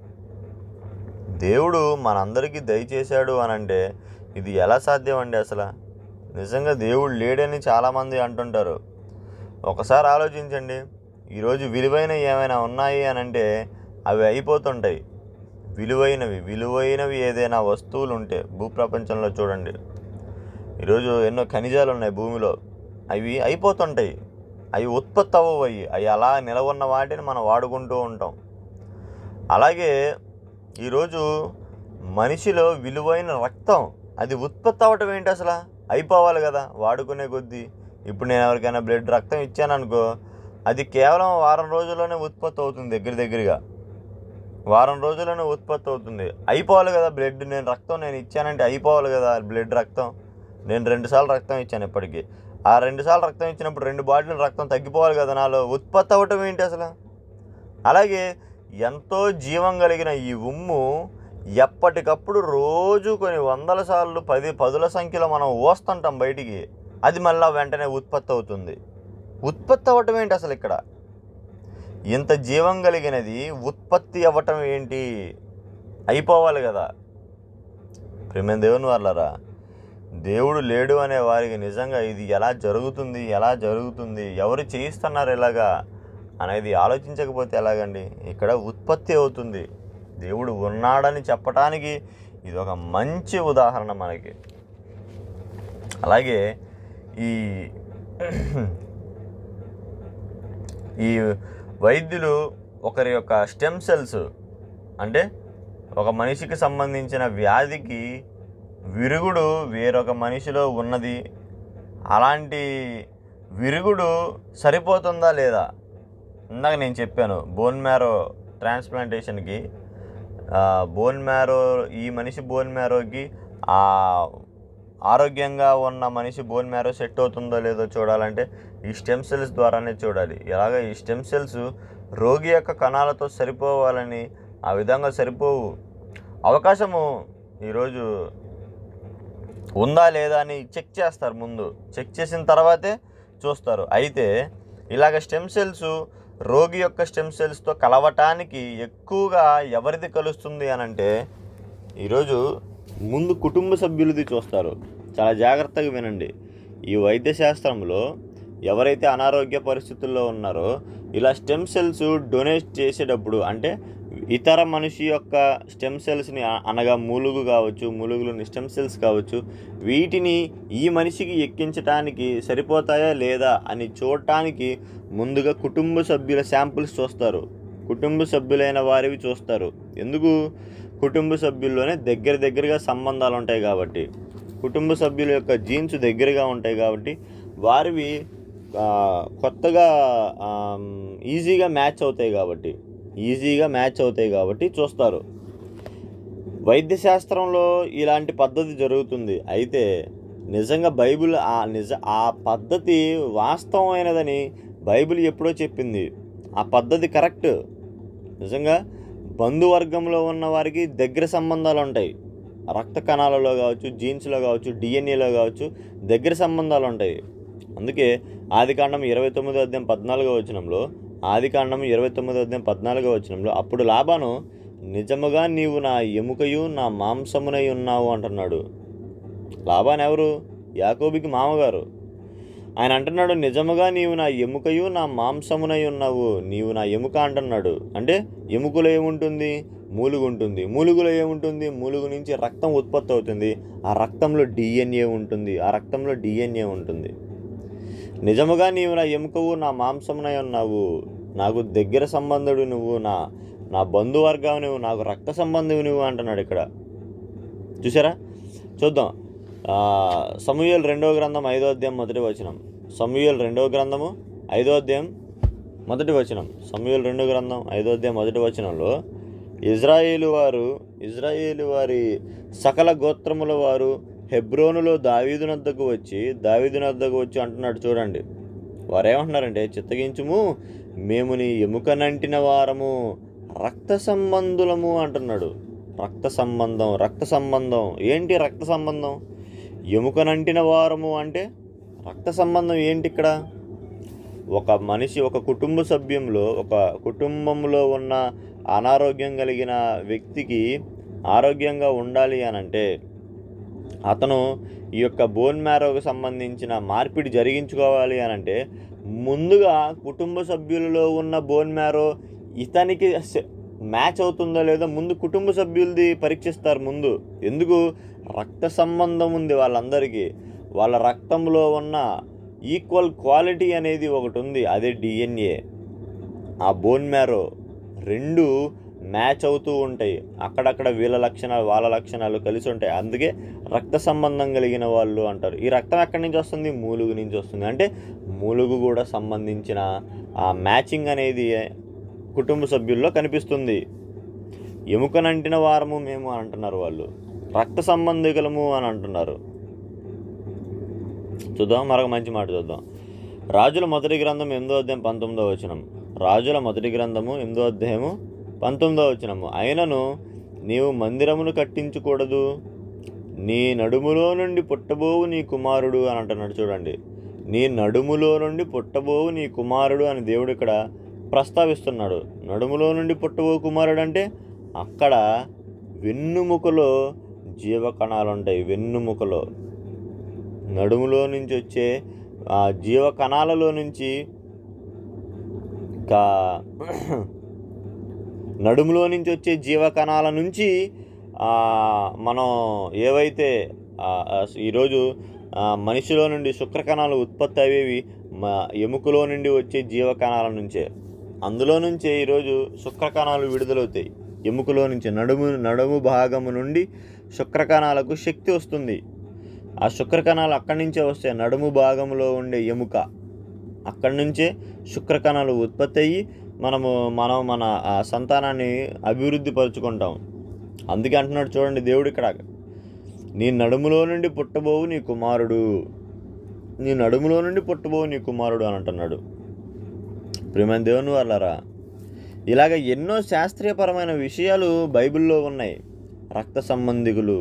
దేవుడు మనందరికీ దయచేశాడు అని అంటే ఇది ఎలా సాధ్యం అండి అసలు నిజంగా దేవుడు లేడని చాలామంది అంటుంటారు ఒకసారి ఆలోచించండి ఈరోజు విలువైనవి ఏమైనా ఉన్నాయి అని అంటే అవి అయిపోతుంటాయి విలువైనవి విలువైనవి ఏదైనా వస్తువులు ఉంటే భూప్రపంచంలో చూడండి ఈరోజు ఎన్నో ఖనిజాలు ఉన్నాయి భూమిలో అవి అయిపోతుంటాయి అవి ఉత్పత్తి అవ్వవు అవి అవి అలా నిలవన్న వాటిని మనం వాడుకుంటూ ఉంటాం అలాగే ఈరోజు మనిషిలో విలువైన రక్తం అది ఉత్పత్తి అవ్వటం ఏంటి అసలు అయిపోవాలి కదా వాడుకునే కొద్దీ ఇప్పుడు నేను ఎవరికైనా బ్లడ్ రక్తం ఇచ్చాననుకో అది కేవలం వారం రోజుల్లోనే ఉత్పత్తి అవుతుంది దగ్గర దగ్గరగా వారం రోజుల్లోనే ఉత్పత్తి అవుతుంది అయిపోవాలి కదా బ్లడ్ నేను రక్తం నేను ఇచ్చానంటే అయిపోవాలి కదా బ్లడ్ రక్తం నేను రెండుసార్లు రక్తం ఇచ్చాను ఇప్పటికీ ఆ రెండుసార్లు రక్తం ఇచ్చినప్పుడు రెండు బాటిల్ రక్తం తగ్గిపోవాలి కదా నాలో ఉత్పత్తి అవ్వటం ఏంటి అసలు అలాగే ఎంతో జీవం కలిగిన ఈ ఉమ్ము ఎప్పటికప్పుడు రోజు కొన్ని వందల సార్లు పది పదుల సంఖ్యలో మనం ఓస్తుంటాం బయటికి అది మళ్ళీ వెంటనే ఉత్పత్తి అవుతుంది ఉత్పత్తి అవ్వటం ఏంటి అసలు ఇక్కడ ఇంత జీవం కలిగినది ఉత్పత్తి అవ్వటం ఏంటి అయిపోవాలి కదా ప్రేమ దేవుని వాళ్ళరా దేవుడు లేడు అనే వారికి నిజంగా ఇది ఎలా జరుగుతుంది ఎలా జరుగుతుంది ఎవరు చేయిస్తున్నారు ఇలాగా అనేది ఆలోచించకపోతే ఎలాగండి ఇక్కడ ఉత్పత్తి అవుతుంది దేవుడు ఉన్నాడని చెప్పటానికి ఇది ఒక మంచి ఉదాహరణ మనకి అలాగే ఈ ఈ వైద్యులు ఒకరి యొక్క స్టెమ్ సెల్స్ అంటే ఒక మనిషికి సంబంధించిన వ్యాధికి విరుగుడు వేరొక మనిషిలో ఉన్నది అలాంటి విరుగుడు సరిపోతుందా లేదా ఇందాక నేను చెప్పాను బోన్ మ్యారో ట్రాన్స్ప్లాంటేషన్కి బోన్ మ్యారో ఈ మనిషి బోన్ మ్యారోకి ఆ ఆరోగ్యంగా ఉన్న మనిషి బోన్ మ్యారో సెట్ అవుతుందో లేదో చూడాలంటే ఈ స్టెమ్ సెల్స్ ద్వారానే చూడాలి ఇలాగ ఈ స్టెమ్ సెల్స్ రోగి యొక్క కణాలతో సరిపోవాలని ఆ విధంగా సరిపోవు అవకాశము ఈరోజు ఉందా లేదా అని చెక్ చేస్తారు ముందు చెక్ చేసిన తర్వాతే చూస్తారు అయితే ఇలాగ స్టెమ్ సెల్స్ రోగి యొక్క స్టెమ్ సెల్స్తో కలవటానికి ఎక్కువగా ఎవరిది కలుస్తుంది అని అంటే ఈరోజు ముందు కుటుంబ సభ్యులది చూస్తారు చాలా జాగ్రత్తగా వినండి ఈ వైద్య శాస్త్రంలో ఎవరైతే అనారోగ్య పరిస్థితుల్లో ఉన్నారో ఇలా స్టెమ్ సెల్స్ డొనేట్ చేసేటప్పుడు అంటే ఇతర మనిషి యొక్క స్టెమ్ సెల్స్ని అ- అనగా మూలుగు కావచ్చు మూలుగులోని స్టెమ్ సెల్స్ కావచ్చు వీటిని ఈ మనిషికి ఎక్కించడానికి సరిపోతాయా లేదా అని చూడటానికి ముందుగా కుటుంబ సభ్యుల శాంపుల్స్ చూస్తారు కుటుంబ సభ్యులైన వారివి చూస్తారు ఎందుకు కుటుంబ సభ్యుల్లోనే దగ్గర దగ్గరగా సంబంధాలు ఉంటాయి కాబట్టి కుటుంబ సభ్యుల యొక్క జీన్స్ దగ్గరగా ఉంటాయి కాబట్టి వారివి ఆ, కొత్తగా ఆమ్, ఈజీగా మ్యాచ్ అవుతాయి కాబట్టి ఈజీగా మ్యాచ్ అవుతాయి కాబట్టి చూస్తారు వైద్య శాస్త్రంలో ఇలాంటి పద్ధతి జరుగుతుంది అయితే నిజంగా బైబిల్ ఆ నిజ ఆ పద్ధతి వాస్తవమైనదని బైబిల్ ఎప్పుడో చెప్పింది ఆ పద్ధతి కరెక్ట్ నిజంగా బంధువర్గంలో ఉన్న వారికి దగ్గర సంబంధాలు ఉంటాయి రక్త కణాలలో కావచ్చు జీన్స్లో కావచ్చు డిఎన్ఏలో కావచ్చు దగ్గర సంబంధాలు ఉంటాయి అందుకే ఆదికాండం ఇరవై తొమ్మిదో అధ్యాయం పద్నాలుగో వచనంలో ఆదికాండం ఇరవై తొమ్మిదో అధ్యాయం పద్నాలుగో వచనంలో అప్పుడు లాభాను నిజముగా నీవు నా ఎముకయు నా మాంసమునై ఉన్నావు అంటున్నాడు లాభాన్ ఎవరు యాకోబికి మామగారు ఆయన అంటున్నాడు నిజముగా నీవు నా ఎముకయు నా మాంసమునై ఉన్నావు నీవు నా ఎముక అంటున్నాడు అంటే ఎముకలో ఏముంటుంది మూలుగు ఉంటుంది మూలుగులో ఏముంటుంది మూలుగు నుంచి రక్తం ఉత్పత్తి అవుతుంది ఆ రక్తంలో డిఎన్ఏ ఉంటుంది ఆ రక్తంలో డిఎన్ఏ ఉంటుంది నిజముగా నీవు నా ఎముకవు నా మాంసమునై ఉన్నావు నాకు దగ్గర సంబంధుడు నువ్వు నా నా బంధువర్గం నువ్వు నాకు రక్త సంబంధం నువ్వు అంటున్నాడు ఇక్కడ చూసారా చూద్దాం ఆ, సమూయేలు రెండవ గ్రంథం ఐదో అధ్యాయం మొదటి వచనం సమూయేలు రెండవ గ్రంథము ఐదో అధ్యాయం మొదటి వచనం సమూయేలు రెండో గ్రంథం ఐదో అధ్యాయం మొదటి వచనంలో ఇజ్రాయేలు వారు ఇజ్రాయేలు వారి సకల గోత్రముల వారు హెబ్రోనులో దావీదు నద్దకు వచ్చి దావీదు నద్దకు వచ్చి అంటున్నాడు చూడండి వారు ఏమంటున్నారంటే చిత్తగించుము మేము నీ ఎముకనంటిన వారము రక్త సంబంధులము అంటున్నాడు రక్త సంబంధం రక్త సంబంధం ఏంటి రక్త సంబంధం ఎముకనంటిన వారము అంటే రక్త సంబంధం ఏంటి ఇక్కడ ఒక మనిషి ఒక కుటుంబ సభ్యంలో ఒక కుటుంబంలో ఉన్న అనారోగ్యం కలిగిన వ్యక్తికి ఆరోగ్యంగా ఉండాలి అని అంటే అతను ఈ యొక్క బోన్ మ్యారోకి సంబంధించిన మార్పిడి జరిగించుకోవాలి అని అంటే ముందుగా కుటుంబ సభ్యులలో ఉన్న బోన్ మ్యారో ఇతనికి స- మ్యాచ్ అవుతుందో లేదో ముందు కుటుంబ సభ్యులది పరీక్షిస్తారు ముందు ఎందుకు రక్త సంబంధం ఉంది వాళ్ళందరికీ వాళ్ళ రక్తంలో ఉన్న ఈక్వల్ క్వాలిటీ అనేది ఒకటి ఉంది అదే డిఎన్ఏ ఆ బోన్ మ్యారో రెండు మ్యాచ్ అవుతూ ఉంటాయి అక్కడక్కడ వీళ్ళ లక్షణాలు వాళ్ళ లక్షణాలు కలిసి ఉంటాయి అందుకే రక్త సంబంధం కలిగిన వాళ్ళు అంటారు ఈ రక్తం ఎక్కడి నుంచి వస్తుంది మూలుగు నుంచి వస్తుంది అంటే మూలుగు కూడా సంబంధించిన ఆ మ్యాచింగ్ అనేది కుటుంబ సభ్యుల్లో కనిపిస్తుంది ఎముకనంటిన వారము మేము అని అంటున్నారు వాళ్ళు రక్త సంబంధికులము అని అంటున్నారు చూద్దాం మరొక మంచి మాట చూద్దాం రాజుల మొదటి గ్రంథం ఎనిమిదో అధ్యాయం పంతొమ్మిదో వచనం రాజుల మొదటి గ్రంథము ఎనిమిదో అధ్యాయము పంతొమ్మిదో వచనము అయినను నీవు మందిరమును కట్టించకూడదు నీ నడుములో నుండి పుట్టబోవు నీ కుమారుడు అని అంటున్నాడు చూడండి నీ నడుములో నుండి పుట్టబోవు నీ కుమారుడు అని దేవుడు ఇక్కడ ప్రస్తావిస్తున్నాడు నడుములో నుండి పుట్టబోవు కుమారుడు అంటే అక్కడ వెన్నుముకలో జీవకణాలు ఉంటాయి వెన్నుముకలో నడుములో నుంచి వచ్చే ఆ జీవ కణాలలో నుంచి కా నడుములో నుంచి వచ్చే జీవ కణాల నుంచి ఆ, మనం ఏవైతే ఆ, ఆ, ఈరోజు ఆ, మనిషిలో నుండి శుక్ర కణాలు ఉత్పత్తి అయ్యేవి మా ఎముకలో నుండి వచ్చే జీవ కణాల నుంచే అందులో నుంచే ఈరోజు శుక్ర కణాలు విడుదలవుతాయి ఎముకలో నుంచి నడుము నడుము భాగము నుండి శుక్ర కణాలకు శక్తి వస్తుంది ఆ శుక్ర కణాలు అక్కడి నుంచే వస్తాయి నడుము భాగంలో ఉండే ఎముక అక్కడి నుంచే శుక్ర కణాలు ఉత్పత్తి అయ్యి మనము మనం మన ఆ సంతానాన్ని అభివృద్ధి పరుచుకుంటాం అందుకే అంటున్నాడు చూడండి దేవుడు ఇక్కడ నీ నడుములో నుండి పుట్టబోవు నీ కుమారుడు నీ నడుములో నుండి పుట్టబోవు నీ కుమారుడు అని అంటున్నాడు ప్రియమైన దేవుని వాళ్ళరా ఇలాగ ఎన్నో శాస్త్రీయపరమైన విషయాలు బైబిల్లో ఉన్నాయి రక్త సంబంధికులు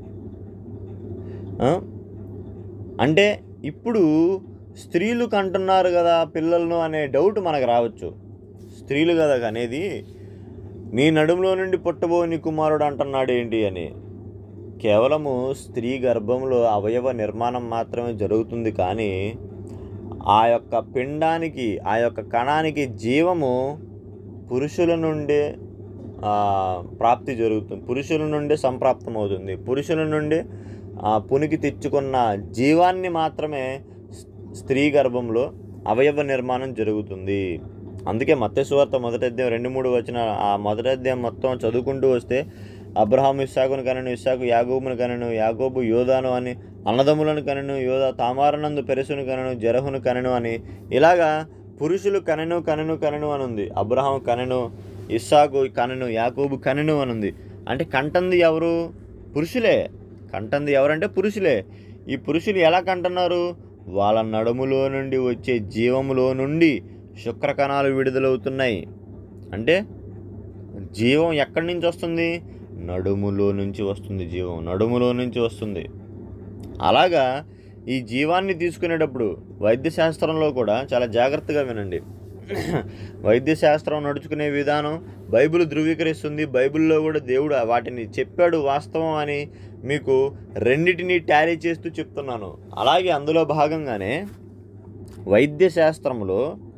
ఆ? అంటే ఇప్పుడు స్త్రీలు కంటున్నారు కదా పిల్లలను అనే డౌట్ మనకు రావచ్చు స్త్రీలు కదా అనేది నీ నడుములో నుండి పుట్టబోని కుమారుడు అంటున్నాడు ఏంటి అని కేవలము స్త్రీ గర్భంలో అవయవ నిర్మాణం మాత్రమే జరుగుతుంది కానీ ఆ యొక్క పిండానికి ఆ యొక్క కణానికి జీవము పురుషుల నుండే ఆ, ప్రాప్తి జరుగుతుంది పురుషుల నుండే సంప్రాప్తం అవుతుంది పురుషుల నుండి ఆ, పునికి తెచ్చుకున్న జీవాన్ని మాత్రమే స్- స్త్రీ గర్భంలో అవయవ నిర్మాణం జరుగుతుంది అందుకే మత్స్యవార్త మొదటి అధ్యాయం రెండు మూడు వచ్చిన ఆ మొదటి అధ్యాయం మొత్తం చదువుకుంటూ వస్తే అబ్రహాం ఇస్సాకును కనను ఇస్సాకు యాగోబును కనను యాగోబు యోధాను అని అన్నదమ్ములను కనను యోధ తామారనందు పెరసును కనను జరహును కనను అని ఇలాగా పురుషులు కనను కనను కనను అని ఉంది అబ్రహాం కనను ఇస్సాకు కనను యాకోబు కనను అని ఉంది అంటే కంటంది ఎవరు పురుషులే కంటంది ఎవరంటే పురుషులే ఈ పురుషులు ఎలా కంటున్నారు వాళ్ళ నడుములో నుండి వచ్చే జీవములో నుండి శుక్రకణాలు విడుదలవుతున్నాయి అంటే జీవం ఎక్కడి నుంచి వస్తుంది నడుములో నుంచి వస్తుంది జీవం నడుములో నుంచి వస్తుంది అలాగా ఈ జీవాన్ని తీసుకునేటప్పుడు వైద్యశాస్త్రంలో కూడా చాలా జాగ్రత్తగా వినండి వైద్యశాస్త్రం నడుచుకునే విధానం బైబిల్ ధృవీకరిస్తుంది బైబిల్లో కూడా దేవుడు వాటిని చెప్పాడు వాస్తవం అని మీకు రెండిటిని టాలీ చేస్తూ చెప్తున్నాను అలాగే అందులో భాగంగానే వైద్యశాస్త్రంలో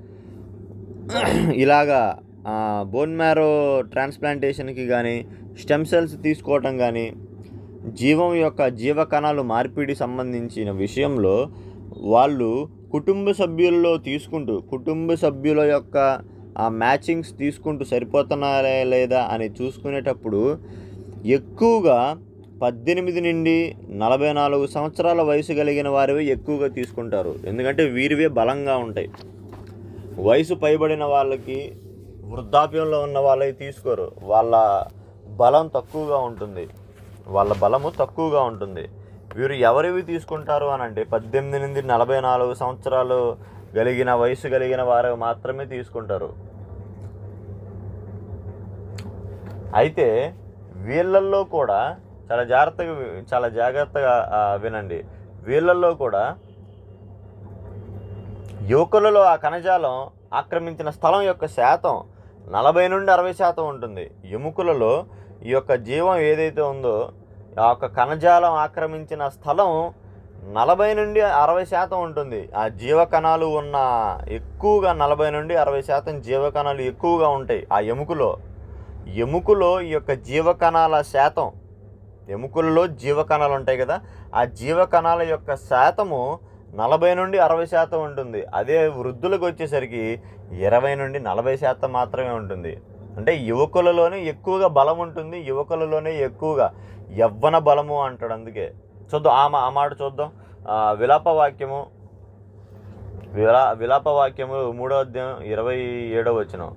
ఇలాగా బోన్ మ్యారో ట్రాన్స్ప్లాంటేషన్కి కానీ స్టెమ్ సెల్స్ తీసుకోవటం కానీ జీవం యొక్క జీవ కణాలు మార్పిడి సంబంధించిన విషయంలో వాళ్ళు కుటుంబ సభ్యుల్లో తీసుకుంటూ కుటుంబ సభ్యుల యొక్క ఆ మ్యాచింగ్స్ తీసుకుంటూ సరిపోతున్నారా లేదా అని చూసుకునేటప్పుడు ఎక్కువగా పద్దెనిమిది నుండి నలభై నాలుగు సంవత్సరాల వయసు కలిగిన వారివే ఎక్కువగా తీసుకుంటారు ఎందుకంటే వీరివే బలంగా ఉంటాయి వయసు పైబడిన వాళ్ళకి వృద్ధాప్యంలో ఉన్న వాళ్ళకి తీసుకోరు వాళ్ళ బలం తక్కువగా ఉంటుంది వాళ్ళ బలము తక్కువగా ఉంటుంది వీరు ఎవరివి తీసుకుంటారు అని అంటే పద్దెనిమిది నుండి నలభై నాలుగు సంవత్సరాలు కలిగిన వయసు కలిగిన వారు మాత్రమే తీసుకుంటారు అయితే వీళ్ళల్లో కూడా చాలా జాగ్రత్తగా వి- చాలా జాగ్రత్తగా ఆ, వినండి వీళ్ళల్లో కూడా యువకులలో ఆ కణజాలం ఆక్రమించిన స్థలం యొక్క శాతం నలభై నుండి అరవై శాతం ఉంటుంది ఎముకలలో ఈ యొక్క జీవం ఏదైతే ఉందో ఆ యొక్క కణజాలం ఆక్రమించిన స్థలం నలభై నుండి అరవై శాతం ఉంటుంది ఆ జీవ కణాలు ఉన్న ఎక్కువగా నలభై నుండి అరవై శాతం జీవ కణాలు ఎక్కువగా ఉంటాయి ఆ ఎముకలో ఎముకలో ఈ యొక్క జీవ కణాల శాతం ఎముకలలో జీవ కణాలు ఉంటాయి కదా ఆ జీవ కణాల యొక్క శాతము నలభై నుండి అరవై శాతం ఉంటుంది అదే వృద్ధులకు వచ్చేసరికి ఇరవై నుండి నలభై శాతం మాత్రమే ఉంటుంది అంటే యువకులలోనే ఎక్కువగా బలం ఉంటుంది యువకులలోనే ఎక్కువగా యవ్వన బలము అంటాడు అందుకే చూద్దాం ఆ మా- ఆ మాట చూద్దాం ఆ, విలాప వాక్యము విలా విలాప వాక్యము మూడో అధ్యాయం ఇరవై ఏడవ వచనం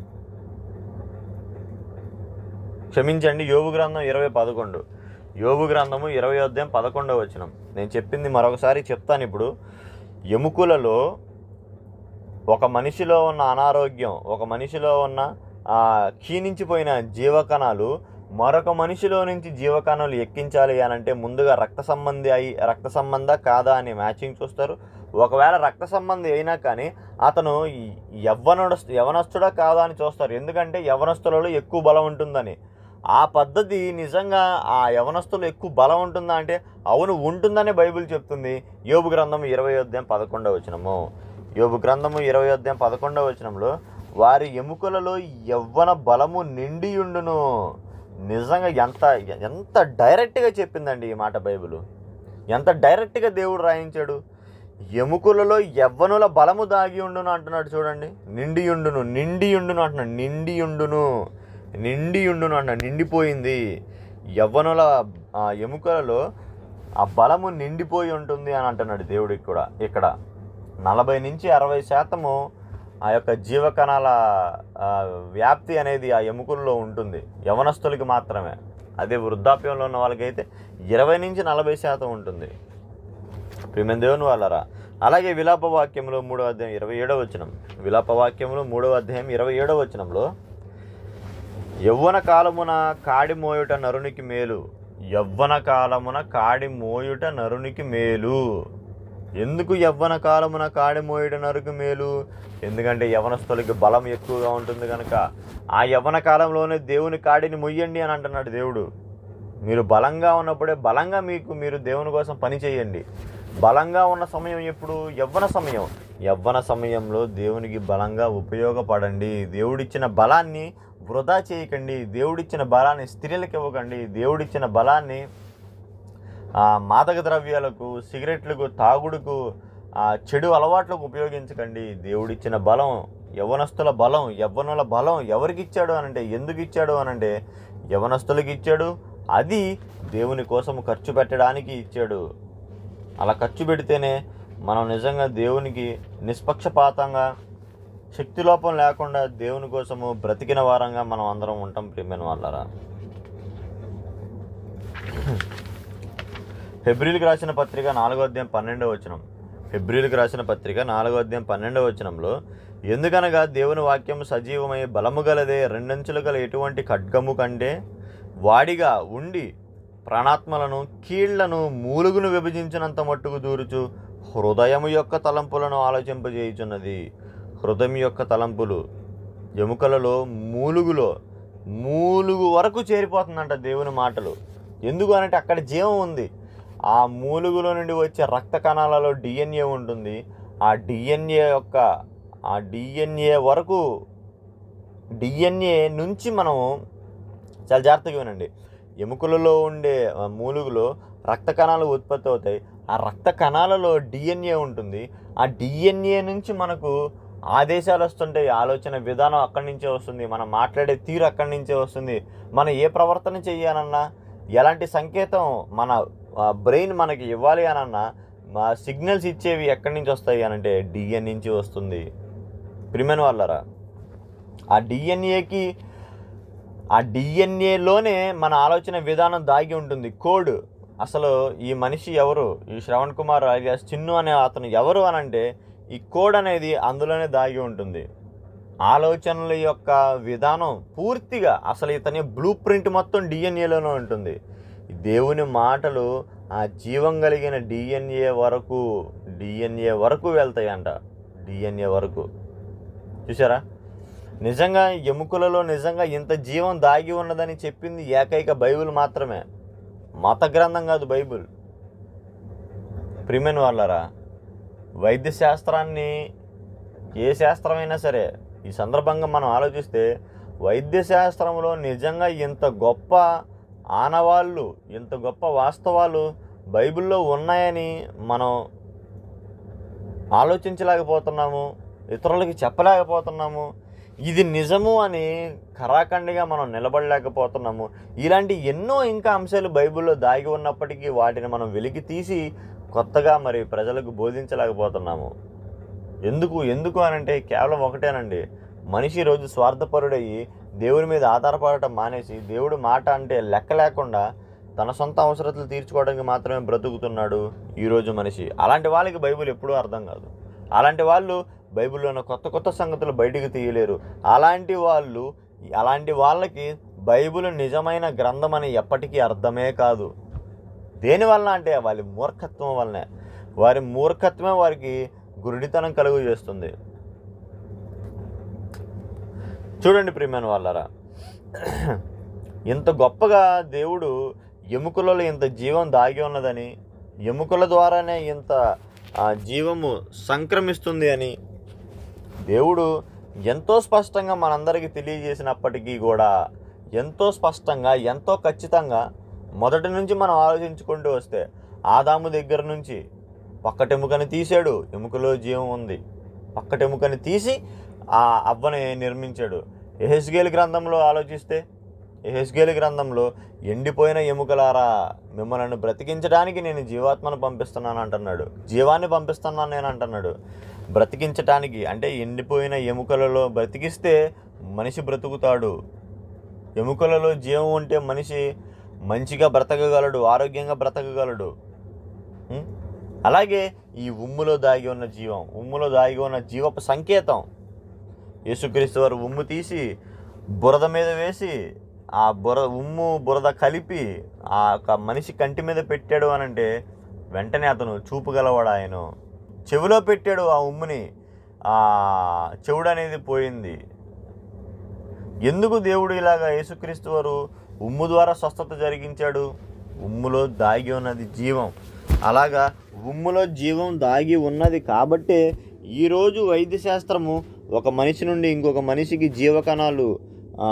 క్షమించండి యోగు గ్రంథం ఇరవై పదకొండు యోగు గ్రంథము ఇరవై అధ్యాయం పదకొండవ వచనం నేను చెప్పింది మరొకసారి చెప్తాను ఇప్పుడు ఎముకలలో ఒక మనిషిలో ఉన్న అనారోగ్యం ఒక మనిషిలో ఉన్న ఆ, క్షీణించిపోయిన జీవకణాలు మరొక మనిషిలో నుంచి జీవకణాలు ఎక్కించాలి అని అంటే ముందుగా రక్త సంబంధి అయి రక్త సంబంధ కాదా అని మ్యాచింగ్ చూస్తారు ఒకవేళ రక్త సంబంధి అయినా కానీ అతను యవ్వనుడు యవనస్తుడా కాదా అని చూస్తారు ఎందుకంటే యవనస్తులలో ఎక్కువ బలం ఉంటుందని ఆ పద్ధతి నిజంగా ఆ యవనస్తులు ఎక్కువ బలం ఉంటుందా అంటే అవును ఉంటుందని బైబిల్ చెప్తుంది యోబు గ్రంథం ఇరవై అధ్యాయం పదకొండవ వచనము యోబు గ్రంథము ఇరవై అధ్యాయం పదకొండవ వచనంలో వారి ఎముకలలో యవ్వన బలము నిండియుండును నిజంగా ఎంత ఎంత డైరెక్ట్గా చెప్పిందండి ఈ మాట బైబిల్ ఎంత డైరెక్ట్గా దేవుడు రాయించాడు ఎముకలలో యవ్వనుల బలము దాగి ఉండును అంటున్నాడు చూడండి నిండియుండును నిండియుండును అంటున్నాడు నిండియుండును నిండియుండును అంటున్నాడు నిండిపోయింది యవ్వనుల ఆ, ఎముకలలో ఆ బలము నిండిపోయి ఉంటుంది అని అంటున్నాడు దేవుడికి కూడా ఇక్కడ నలభై నుంచి అరవై శాతము ఆ యొక్క జీవకణాల ఆ, వ్యాప్తి అనేది ఆ ఎముకల్లో ఉంటుంది యవనస్తులకి మాత్రమే అదే వృద్ధాప్యంలో ఉన్న వాళ్ళకైతే ఇరవై నుంచి నలభై శాతం ఉంటుంది ప్రియమైన దేవుని వాళ్ళరా అలాగే విలాప వాక్యంలో మూడో అధ్యాయం ఇరవై ఏడవ వచనం విలాప వాక్యంలో మూడవ అధ్యాయం ఇరవై ఏడవ వచనంలో యవ్వన కాలమున కాడి మోయుట నరునికి మేలు యవ్వన కాలమున కాడి మోయుట నరునికి మేలు ఎందుకు యవ్వన కాలమున కాడి మోయుట నరుకు మేలు ఎందుకంటే యవనస్తులకి బలం ఎక్కువగా ఉంటుంది కనుక ఆ యవ్వన కాలంలోనే దేవుని కాడిని మొయ్యండి అని అంటున్నాడు దేవుడు మీరు బలంగా ఉన్నప్పుడే బలంగా మీకు మీరు దేవుని కోసం పని చేయండి బలంగా ఉన్న సమయం ఎప్పుడు యవ్వన సమయం యవ్వన సమయంలో దేవునికి బలంగా ఉపయోగపడండి దేవుడిచ్చిన బలాన్ని వృధా చేయకండి దేవుడిచ్చిన బలాన్ని స్త్రీలకు ఇవ్వకండి దేవుడిచ్చిన బలాన్ని ఆ మాదక ద్రవ్యాలకు సిగరెట్లకు తాగుడుకు ఆ చెడు అలవాట్లకు ఉపయోగించకండి దేవుడిచ్చిన బలం యవనస్తుల బలం యవ్వనుల బలం ఎవరికి ఇచ్చాడు అనంటే ఎందుకు ఇచ్చాడు అనంటే యవనస్తులకి ఇచ్చాడు అది దేవుని కోసం ఖర్చు పెట్టడానికి ఇచ్చాడు అలా ఖర్చు పెడితేనే మనం నిజంగా దేవునికి నిష్పక్షపాతంగా శక్తి లోపం లేకుండా దేవుని కోసము బ్రతికిన వారంగా మనం అందరం ఉంటాం ప్రియమైన వాళ్ళరా ఫిబ్రిల్కి రాసిన పత్రిక నాలుగో అధ్యాయం పన్నెండవ వచనం ఫిబ్రిల్కి రాసిన పత్రిక నాలుగో అధ్యాయం పన్నెండవ వచనంలో ఎందుకనగా దేవుని వాక్యం సజీవమై బలము గలదే రెండంచులు గల ఎటువంటి ఖడ్గము కంటే వాడిగా ఉండి ప్రాణాత్మలను కీళ్లను మూలుగును విభజించినంత మట్టుకు దూరుచు హృదయము యొక్క తలంపులను ఆలోచింపజేయుచున్నది హృదయం యొక్క తలంపులు ఎముకలలో మూలుగులో మూలుగు వరకు చేరిపోతుందంట దేవుని మాటలు ఎందుకు అనంటే అక్కడ జీవం ఉంది ఆ మూలుగులో నుండి వచ్చే రక్త కణాలలో డిఎన్ఏ ఉంటుంది ఆ డిఎన్ఏ యొక్క ఆ డిఎన్ఏ వరకు డిఎన్ఏ నుంచి మనం చాలా జాగ్రత్తగా వినండి ఎముకలలో ఉండే ఆ, మూలుగులో రక్త కణాలు ఉత్పత్తి అవుతాయి ఆ రక్త కణాలలో డిఎన్ఏ ఉంటుంది ఆ డిఎన్ఏ నుంచి మనకు ఆదేశాలు వస్తుంటాయి ఆలోచన విధానం అక్కడి నుంచే వస్తుంది మనం మాట్లాడే తీరు అక్కడి నుంచే వస్తుంది మనం ఏ ప్రవర్తన చేయాలన్నా ఎలాంటి సంకేతం మన బ్రెయిన్ మనకి ఇవ్వాలి అనన్నా మా సిగ్నల్స్ ఇచ్చేవి ఎక్కడి నుంచి వస్తాయి అనంటే డిఎన్ నుంచి వస్తుంది ప్రిమెన్ వాళ్ళరా ఆ డిఎన్ఏకి ఆ డిఎన్ఏలోనే మన ఆలోచన విధానం దాగి ఉంటుంది కోడ్ అసలు ఈ మనిషి ఎవరు ఈ శ్రవణ్ కుమార్ alias చిన్ను అనే అతను ఎవరు అని అంటే ఈ కోడ్ అనేది అందులోనే దాగి ఉంటుంది ఆలోచనల యొక్క విధానం పూర్తిగా అసలు ఇతని బ్లూ ప్రింట్ మొత్తం డిఎన్ఏలోనే ఉంటుంది దేవుని మాటలు ఆ జీవం కలిగిన డిఎన్ఏ వరకు డిఎన్ఏ వరకు వెళ్తాయంట డిఎన్ఏ వరకు చూసారా నిజంగా ఎముకలలో నిజంగా ఇంత జీవం దాగి ఉన్నదని చెప్పింది ఏకైక బైబిల్ మాత్రమే మత గ్రంథం కాదు బైబిల్ ప్రిమెన్ వాళ్ళరా వైద్య శాస్త్రాన్ని ఏ శాస్త్రమైనా సరే ఈ సందర్భంగా మనం ఆలోచిస్తే వైద్య శాస్త్రంలో నిజంగా ఇంత గొప్ప ఆనవాళ్ళు ఇంత గొప్ప వాస్తవాలు బైబిల్లో ఉన్నాయని మనం ఆలోచించలేకపోతున్నాము ఇతరులకి చెప్పలేకపోతున్నాము ఇది నిజము అని ఖరాఖండిగా మనం నిలబడలేకపోతున్నాము ఇలాంటి ఎన్నో ఇంకా అంశాలు బైబిల్లో దాగి ఉన్నప్పటికీ వాటిని మనం వెలికి తీసి కొత్తగా మరి ప్రజలకు బోధించలేకపోతున్నాము ఎందుకు ఎందుకు అని అంటే కేవలం ఒకటేనండి మనిషి రోజు స్వార్థపరుడయ్యి దేవుడి మీద ఆధారపడటం మానేసి దేవుడు మాట అంటే లెక్క లేకుండా తన సొంత అవసరతలు తీర్చుకోవడానికి మాత్రమే బ్రతుకుతున్నాడు ఈరోజు మనిషి అలాంటి వాళ్ళకి బైబిల్ ఎప్పుడూ అర్థం కాదు అలాంటి వాళ్ళు బైబిల్లో ఉన్న కొత్త కొత్త సంగతులు బయటికి తీయలేరు అలాంటి వాళ్ళు అలాంటి వాళ్ళకి బైబిల్ నిజమైన గ్రంథం అని ఎప్పటికీ అర్థమే కాదు దేనివల్ల అంటే వారి మూర్ఖత్వం వల్లనే వారి మూర్ఖత్వమే వారికి గురుడితనం కలుగు చేస్తుంది చూడండి ప్రియమైన వాళ్ళరా ఇంత గొప్పగా దేవుడు ఎముకలలో ఇంత జీవం దాగి ఉన్నదని ఎముకల ద్వారానే ఇంత ఆ, జీవము సంక్రమిస్తుంది అని దేవుడు ఎంతో స్పష్టంగా మనందరికీ తెలియజేసినప్పటికీ కూడా ఎంతో స్పష్టంగా ఎంతో ఖచ్చితంగా మొదటి నుంచి మనం ఆలోచించుకుంటూ వస్తే ఆదాము దగ్గర నుంచి పక్కటెముకని తీశాడు ఎముకలో జీవం ఉంది పక్కటెముకని తీసి ఆ అవ్వని నిర్మించాడు ఎహెస్గేల్ గ్రంథంలో ఆలోచిస్తే ఎహెస్గేల్ గ్రంథంలో ఎండిపోయిన ఎముకలారా మిమ్మల్ని బ్రతికించడానికి నేను జీవాత్మను పంపిస్తున్నాను అంటున్నాడు జీవాన్ని పంపిస్తున్నాను నేను అంటున్నాడు బ్రతికించటానికి అంటే ఎండిపోయిన ఎముకలలో బ్రతికిస్తే మనిషి బ్రతుకుతాడు ఎముకలలో జీవం ఉంటే మనిషి మంచిగా బ్రతకగలడు ఆరోగ్యంగా బ్రతకగలడు ఉం? అలాగే ఈ ఉమ్ములో దాగి ఉన్న జీవం ఉమ్ములో దాగి ఉన్న జీవపు సంకేతం యేసుక్రీస్తు వారు ఉమ్ము తీసి బురద మీద వేసి ఆ బురద ఉమ్ము బురద కలిపి ఆ యొక్క మనిషి కంటి మీద పెట్టాడు అని అంటే వెంటనే అతను చూపుగలవాడు ఆయన చెవిలో పెట్టాడు ఆ ఉమ్ముని ఆ చెవుడు అనేది పోయింది ఎందుకు దేవుడు ఇలాగా యేసుక్రీస్తు వారు ఉమ్ము ద్వారా స్వస్థత జరిగించాడు ఉమ్ములో దాగి ఉన్నది జీవం అలాగా ఉమ్ములో జీవం దాగి ఉన్నది కాబట్టే ఈరోజు వైద్య శాస్త్రము ఒక మనిషి నుండి ఇంకొక మనిషికి జీవకణాలు ఆ,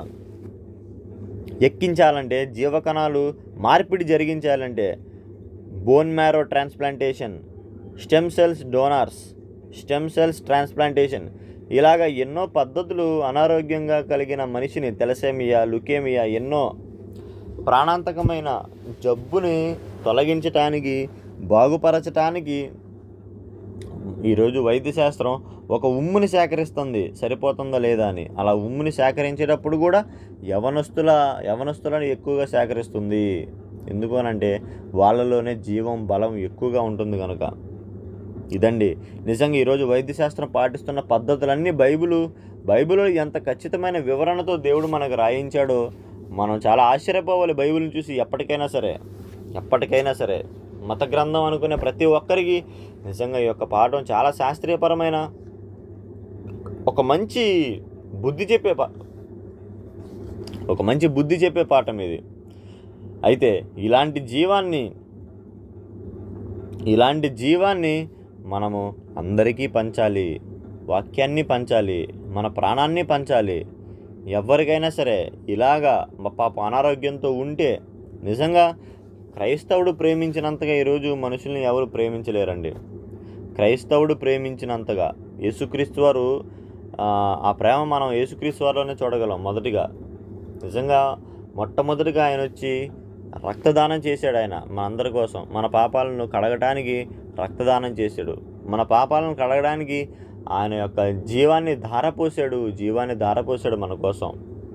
ఎక్కించాలంటే జీవకణాలు మార్పిడి జరిగించాలంటే bone marrow transplantation stem cells donors stem cells transplantation ఇలాగ ఎన్నో పద్ధతులు అనారోగ్యంగా కలిగిన మనిషిని తెలసేమియా లుకేమియా ఎన్నో ప్రాణాంతకమైన జబ్బుని తొలగించటానికి బాగుపరచటానికి ఈరోజు వైద్యశాస్త్రం ఒక ఉమ్ముని సేకరిస్తుంది సరిపోతుందా లేదా అని అలా ఉమ్ముని సేకరించేటప్పుడు కూడా యవనస్తుల యవనస్తులను ఎక్కువగా సేకరిస్తుంది ఎందుకు అనంటే వాళ్ళలోనే జీవం బలం ఎక్కువగా ఉంటుంది కనుక ఇదండి నిజంగా ఈరోజు వైద్యశాస్త్రం పాటిస్తున్న పద్ధతులన్నీ బైబిలు బైబిల్లో ఎంత ఖచ్చితమైన వివరణతో దేవుడు మనకు రాయించాడో మనం చాలా ఆశ్చర్యపోవాలి బైబిల్ని చూసి ఎప్పటికైనా సరే ఎప్పటికైనా సరే మత గ్రంథం అనుకునే ప్రతి ఒక్కరికి నిజంగా ఈ యొక్క పాఠం చాలా శాస్త్రీయపరమైన ఒక మంచి బుద్ధి చెప్పే పా ఒక మంచి బుద్ధి చెప్పే పాఠం ఇది అయితే ఇలాంటి జీవాన్ని ఇలాంటి జీవాన్ని మనము అందరికీ పంచాలి వాక్యాన్ని పంచాలి మన ప్రాణాన్ని పంచాలి ఎవరికైనా సరే ఇలాగా మ- పాప అనారోగ్యంతో ఉంటే నిజంగా క్రైస్తవుడు ప్రేమించినంతగా ఈరోజు మనుషుల్ని ఎవరు ప్రేమించలేరండి క్రైస్తవుడు ప్రేమించినంతగా యేసుక్రీస్తు వారు ఆ, ఆ ప్రేమ మనం యేసుక్రీస్తు వారిలోనే చూడగలం మొదటిగా నిజంగా మొట్టమొదటిగా ఆయన వచ్చి రక్తదానం చేశాడు ఆయన మన అందరి కోసం మన పాపాలను కడగటానికి రక్తదానం చేశాడు మన పాపాలను కడగడానికి ఆయన యొక్క జీవాన్ని ధారపోసాడు జీవాన్ని ధారపోసాడు మన కోసం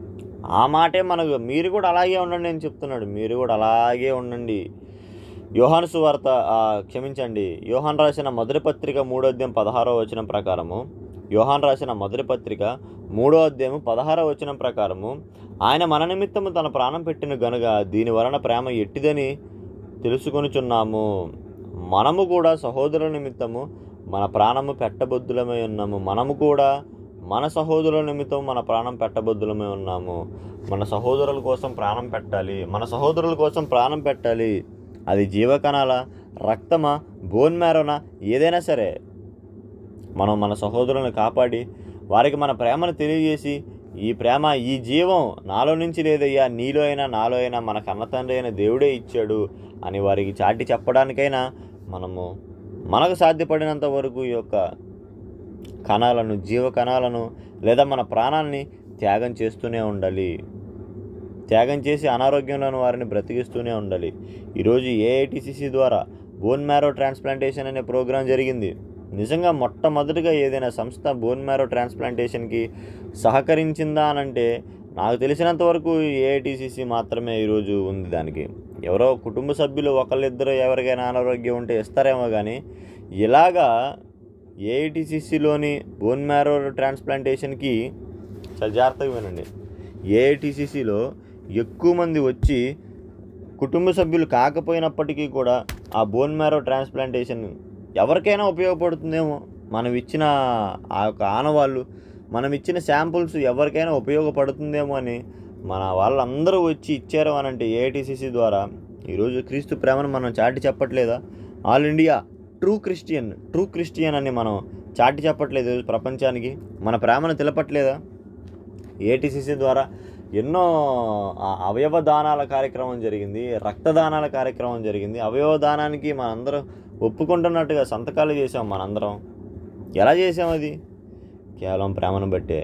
ఆ మాటే మనకు మీరు కూడా అలాగే ఉండండి అని చెప్తున్నాడు మీరు కూడా అలాగే ఉండండి యోహాను సువార్త ఆ, క్షమించండి యోహాన్ రాసిన మొదటి పత్రిక మూడో అధ్యాయం పదహారో వచనం ప్రకారము యోహాన్ రాసిన మొదటి పత్రిక మూడో అధ్యాయం పదహారో వచనం ప్రకారము ఆయన మన నిమిత్తము తన ప్రాణం పెట్టిన గనుక దీని వలన ప్రేమ ఎట్టిదని తెలుసుకొనుచున్నాము మనము కూడా సహోదరుల నిమిత్తము మన ప్రాణము పెట్టబొద్దులమై ఉన్నాము మనము కూడా మన సహోదరుల నిమిత్తం మన ప్రాణం పెట్టబొద్దులమై ఉన్నాము మన సహోదరుల కోసం ప్రాణం పెట్టాలి మన సహోదరుల కోసం ప్రాణం పెట్టాలి అది జీవకణాల రక్తమా బోన్ మ్యారోనా ఏదైనా సరే మనం మన సహోదరులను కాపాడి వారికి మన ప్రేమను తెలియజేసి ఈ ప్రేమ ఈ జీవం నాలో నుంచి లేదయ్యా నీలో అయినా నాలో అయినా మన కన్న తండ్రి అయిన దేవుడే ఇచ్చాడు అని వారికి చాటి చెప్పడానికైనా మనము మనకు సాధ్యపడినంత వరకు ఈ యొక్క కణాలను జీవ కణాలను లేదా మన ప్రాణాన్ని త్యాగం చేస్తూనే ఉండాలి త్యాగం చేసి అనారోగ్యంలోని వారిని బ్రతికిస్తూనే ఉండాలి ఈరోజు ఏఐటిసిసి ద్వారా బోన్ మ్యారో ట్రాన్స్ప్లాంటేషన్ అనే ప్రోగ్రాం జరిగింది నిజంగా మొట్టమొదటిగా ఏదైనా సంస్థ బోన్ మ్యారో ట్రాన్స్ప్లాంటేషన్కి సహకరించిందా అనంటే నాకు తెలిసినంత వరకు ఏఐటిసిసి మాత్రమే ఈరోజు ఉంది దానికి ఎవరో కుటుంబ సభ్యులు ఒకళ్ళిద్దరు ఎవరికైనా అనారోగ్యం ఉంటే ఇస్తారేమో కానీ ఇలాగా ఏఐటిసిసిలోని బోన్ మ్యారో ట్రాన్స్ప్లాంటేషన్కి చాలా జాగ్రత్తగా వినండి ఏఐటిసిసిలో ఎక్కువ మంది వచ్చి కుటుంబ సభ్యులు కాకపోయినప్పటికీ కూడా ఆ బోన్ మ్యారో ట్రాన్స్ప్లాంటేషన్ ఎవరికైనా ఉపయోగపడుతుందేమో మనం ఇచ్చిన ఆ యొక్క ఆనవాళ్ళు మనం ఇచ్చిన శాంపుల్స్ ఎవరికైనా ఉపయోగపడుతుందేమో అని మన వాళ్ళందరూ వచ్చి ఇచ్చారు అని అంటే ఏఐటిసిసి ద్వారా ఈరోజు క్రీస్తు ప్రేమను మనం చాటి చెప్పట్లేదా all India true Christian true Christian అని మనం చాటి చెప్పట్లేదు ఈరోజు ప్రపంచానికి మన ప్రేమను తెలపట్లేదా ఏటీసీసీ ద్వారా ఎన్నో ఆ, అవయవ దానాల కార్యక్రమం జరిగింది రక్తదానాల కార్యక్రమం జరిగింది అవయవ దానానికి మనందరం ఒప్పుకుంటున్నట్టుగా సంతకాలు చేసాం మనందరం ఎలా చేసాం అది కేవలం ప్రేమను బట్టే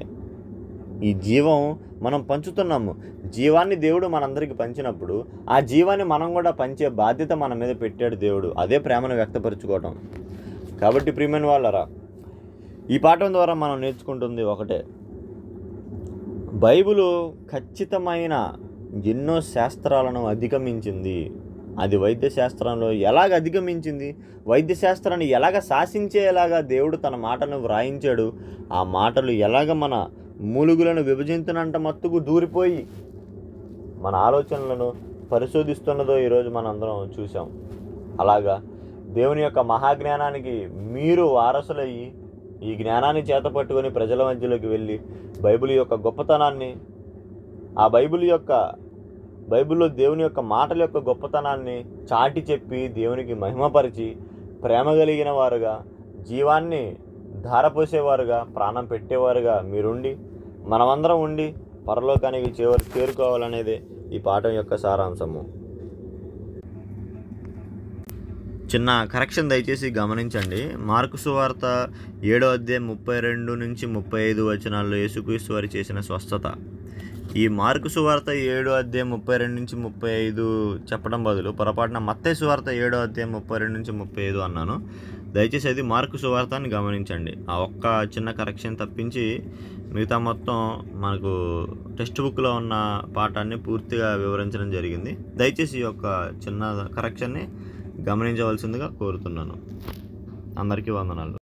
ఈ జీవం మనం పంచుతున్నాము జీవాన్ని దేవుడు మనందరికి పంచినప్పుడు ఆ జీవాన్ని మనం కూడా పంచే బాధ్యత మన మీద పెట్టాడు దేవుడు అదే ప్రేమను వ్యక్తపరచుకోవటం కాబట్టి ప్రియమైన వాళ్ళరా ఈ పాఠం ద్వారా మనం నేర్చుకుంటుంది ఒకటే బైబిలు ఖచ్చితమైన ఎన్నో శాస్త్రాలను అధిగమించింది అది వైద్య శాస్త్రంలో ఎలాగ అధిగమించింది వైద్య శాస్త్రాన్ని ఎలాగ శాసించేలాగా దేవుడు తన మాటను వ్రాయించాడు ఆ మాటలు ఎలాగ మన మూలుగులను విభజించినంత మత్తుకు దూరిపోయి మన ఆలోచనలను పరిశోధిస్తున్నదో ఈరోజు మనం అందరం చూసాం అలాగా దేవుని యొక్క మహాజ్ఞానానికి మీరు వారసులయ్యి ఈ జ్ఞానాన్ని చేతపట్టుకొని ప్రజల మధ్యలోకి వెళ్ళి బైబిల్ యొక్క గొప్పతనాన్ని ఆ బైబిల్ యొక్క బైబిల్లో దేవుని యొక్క మాటల యొక్క గొప్పతనాన్ని చాటి చెప్పి దేవునికి మహిమపరిచి ప్రేమ కలిగిన వారుగా జీవాన్ని ధారపోసేవారుగా ప్రాణం పెట్టేవారుగా మీరుండి మనమందరం ఉండి పరలోకానికి చివరి చేరుకోవాలనేదే ఈ పాఠం యొక్క సారాంశము చిన్న కరెక్షన్ దయచేసి గమనించండి మార్కు సువార్త ఏడో అధ్యాయం ముప్పై రెండు నుంచి ముప్పై ఐదు వచనాల్లో యేసుక్రీస్తు వారు చేసిన స్వస్థత ఈ మార్కు సువార్త ఏడో అధ్యాయం ముప్పై రెండు నుంచి ముప్పై ఐదు చెప్పడం బదులు పొరపాటున మత్తయి సువార్త ఏడో అధ్యాయం ముప్పై రెండు నుంచి ముప్పై ఐదు అన్నాను దయచేసి అది మార్కు సువార్తని గమనించండి ఆ ఒక్క చిన్న కరెక్షన్ తప్పించి మిగతా మొత్తం మనకు టెక్స్ట్ బుక్లో ఉన్న పాఠాన్ని పూర్తిగా వివరించడం జరిగింది దయచేసి ఈ యొక్క చిన్న కరెక్షన్ని గమనించవలసిందిగా కోరుతున్నాను అందరికీ వందనాలు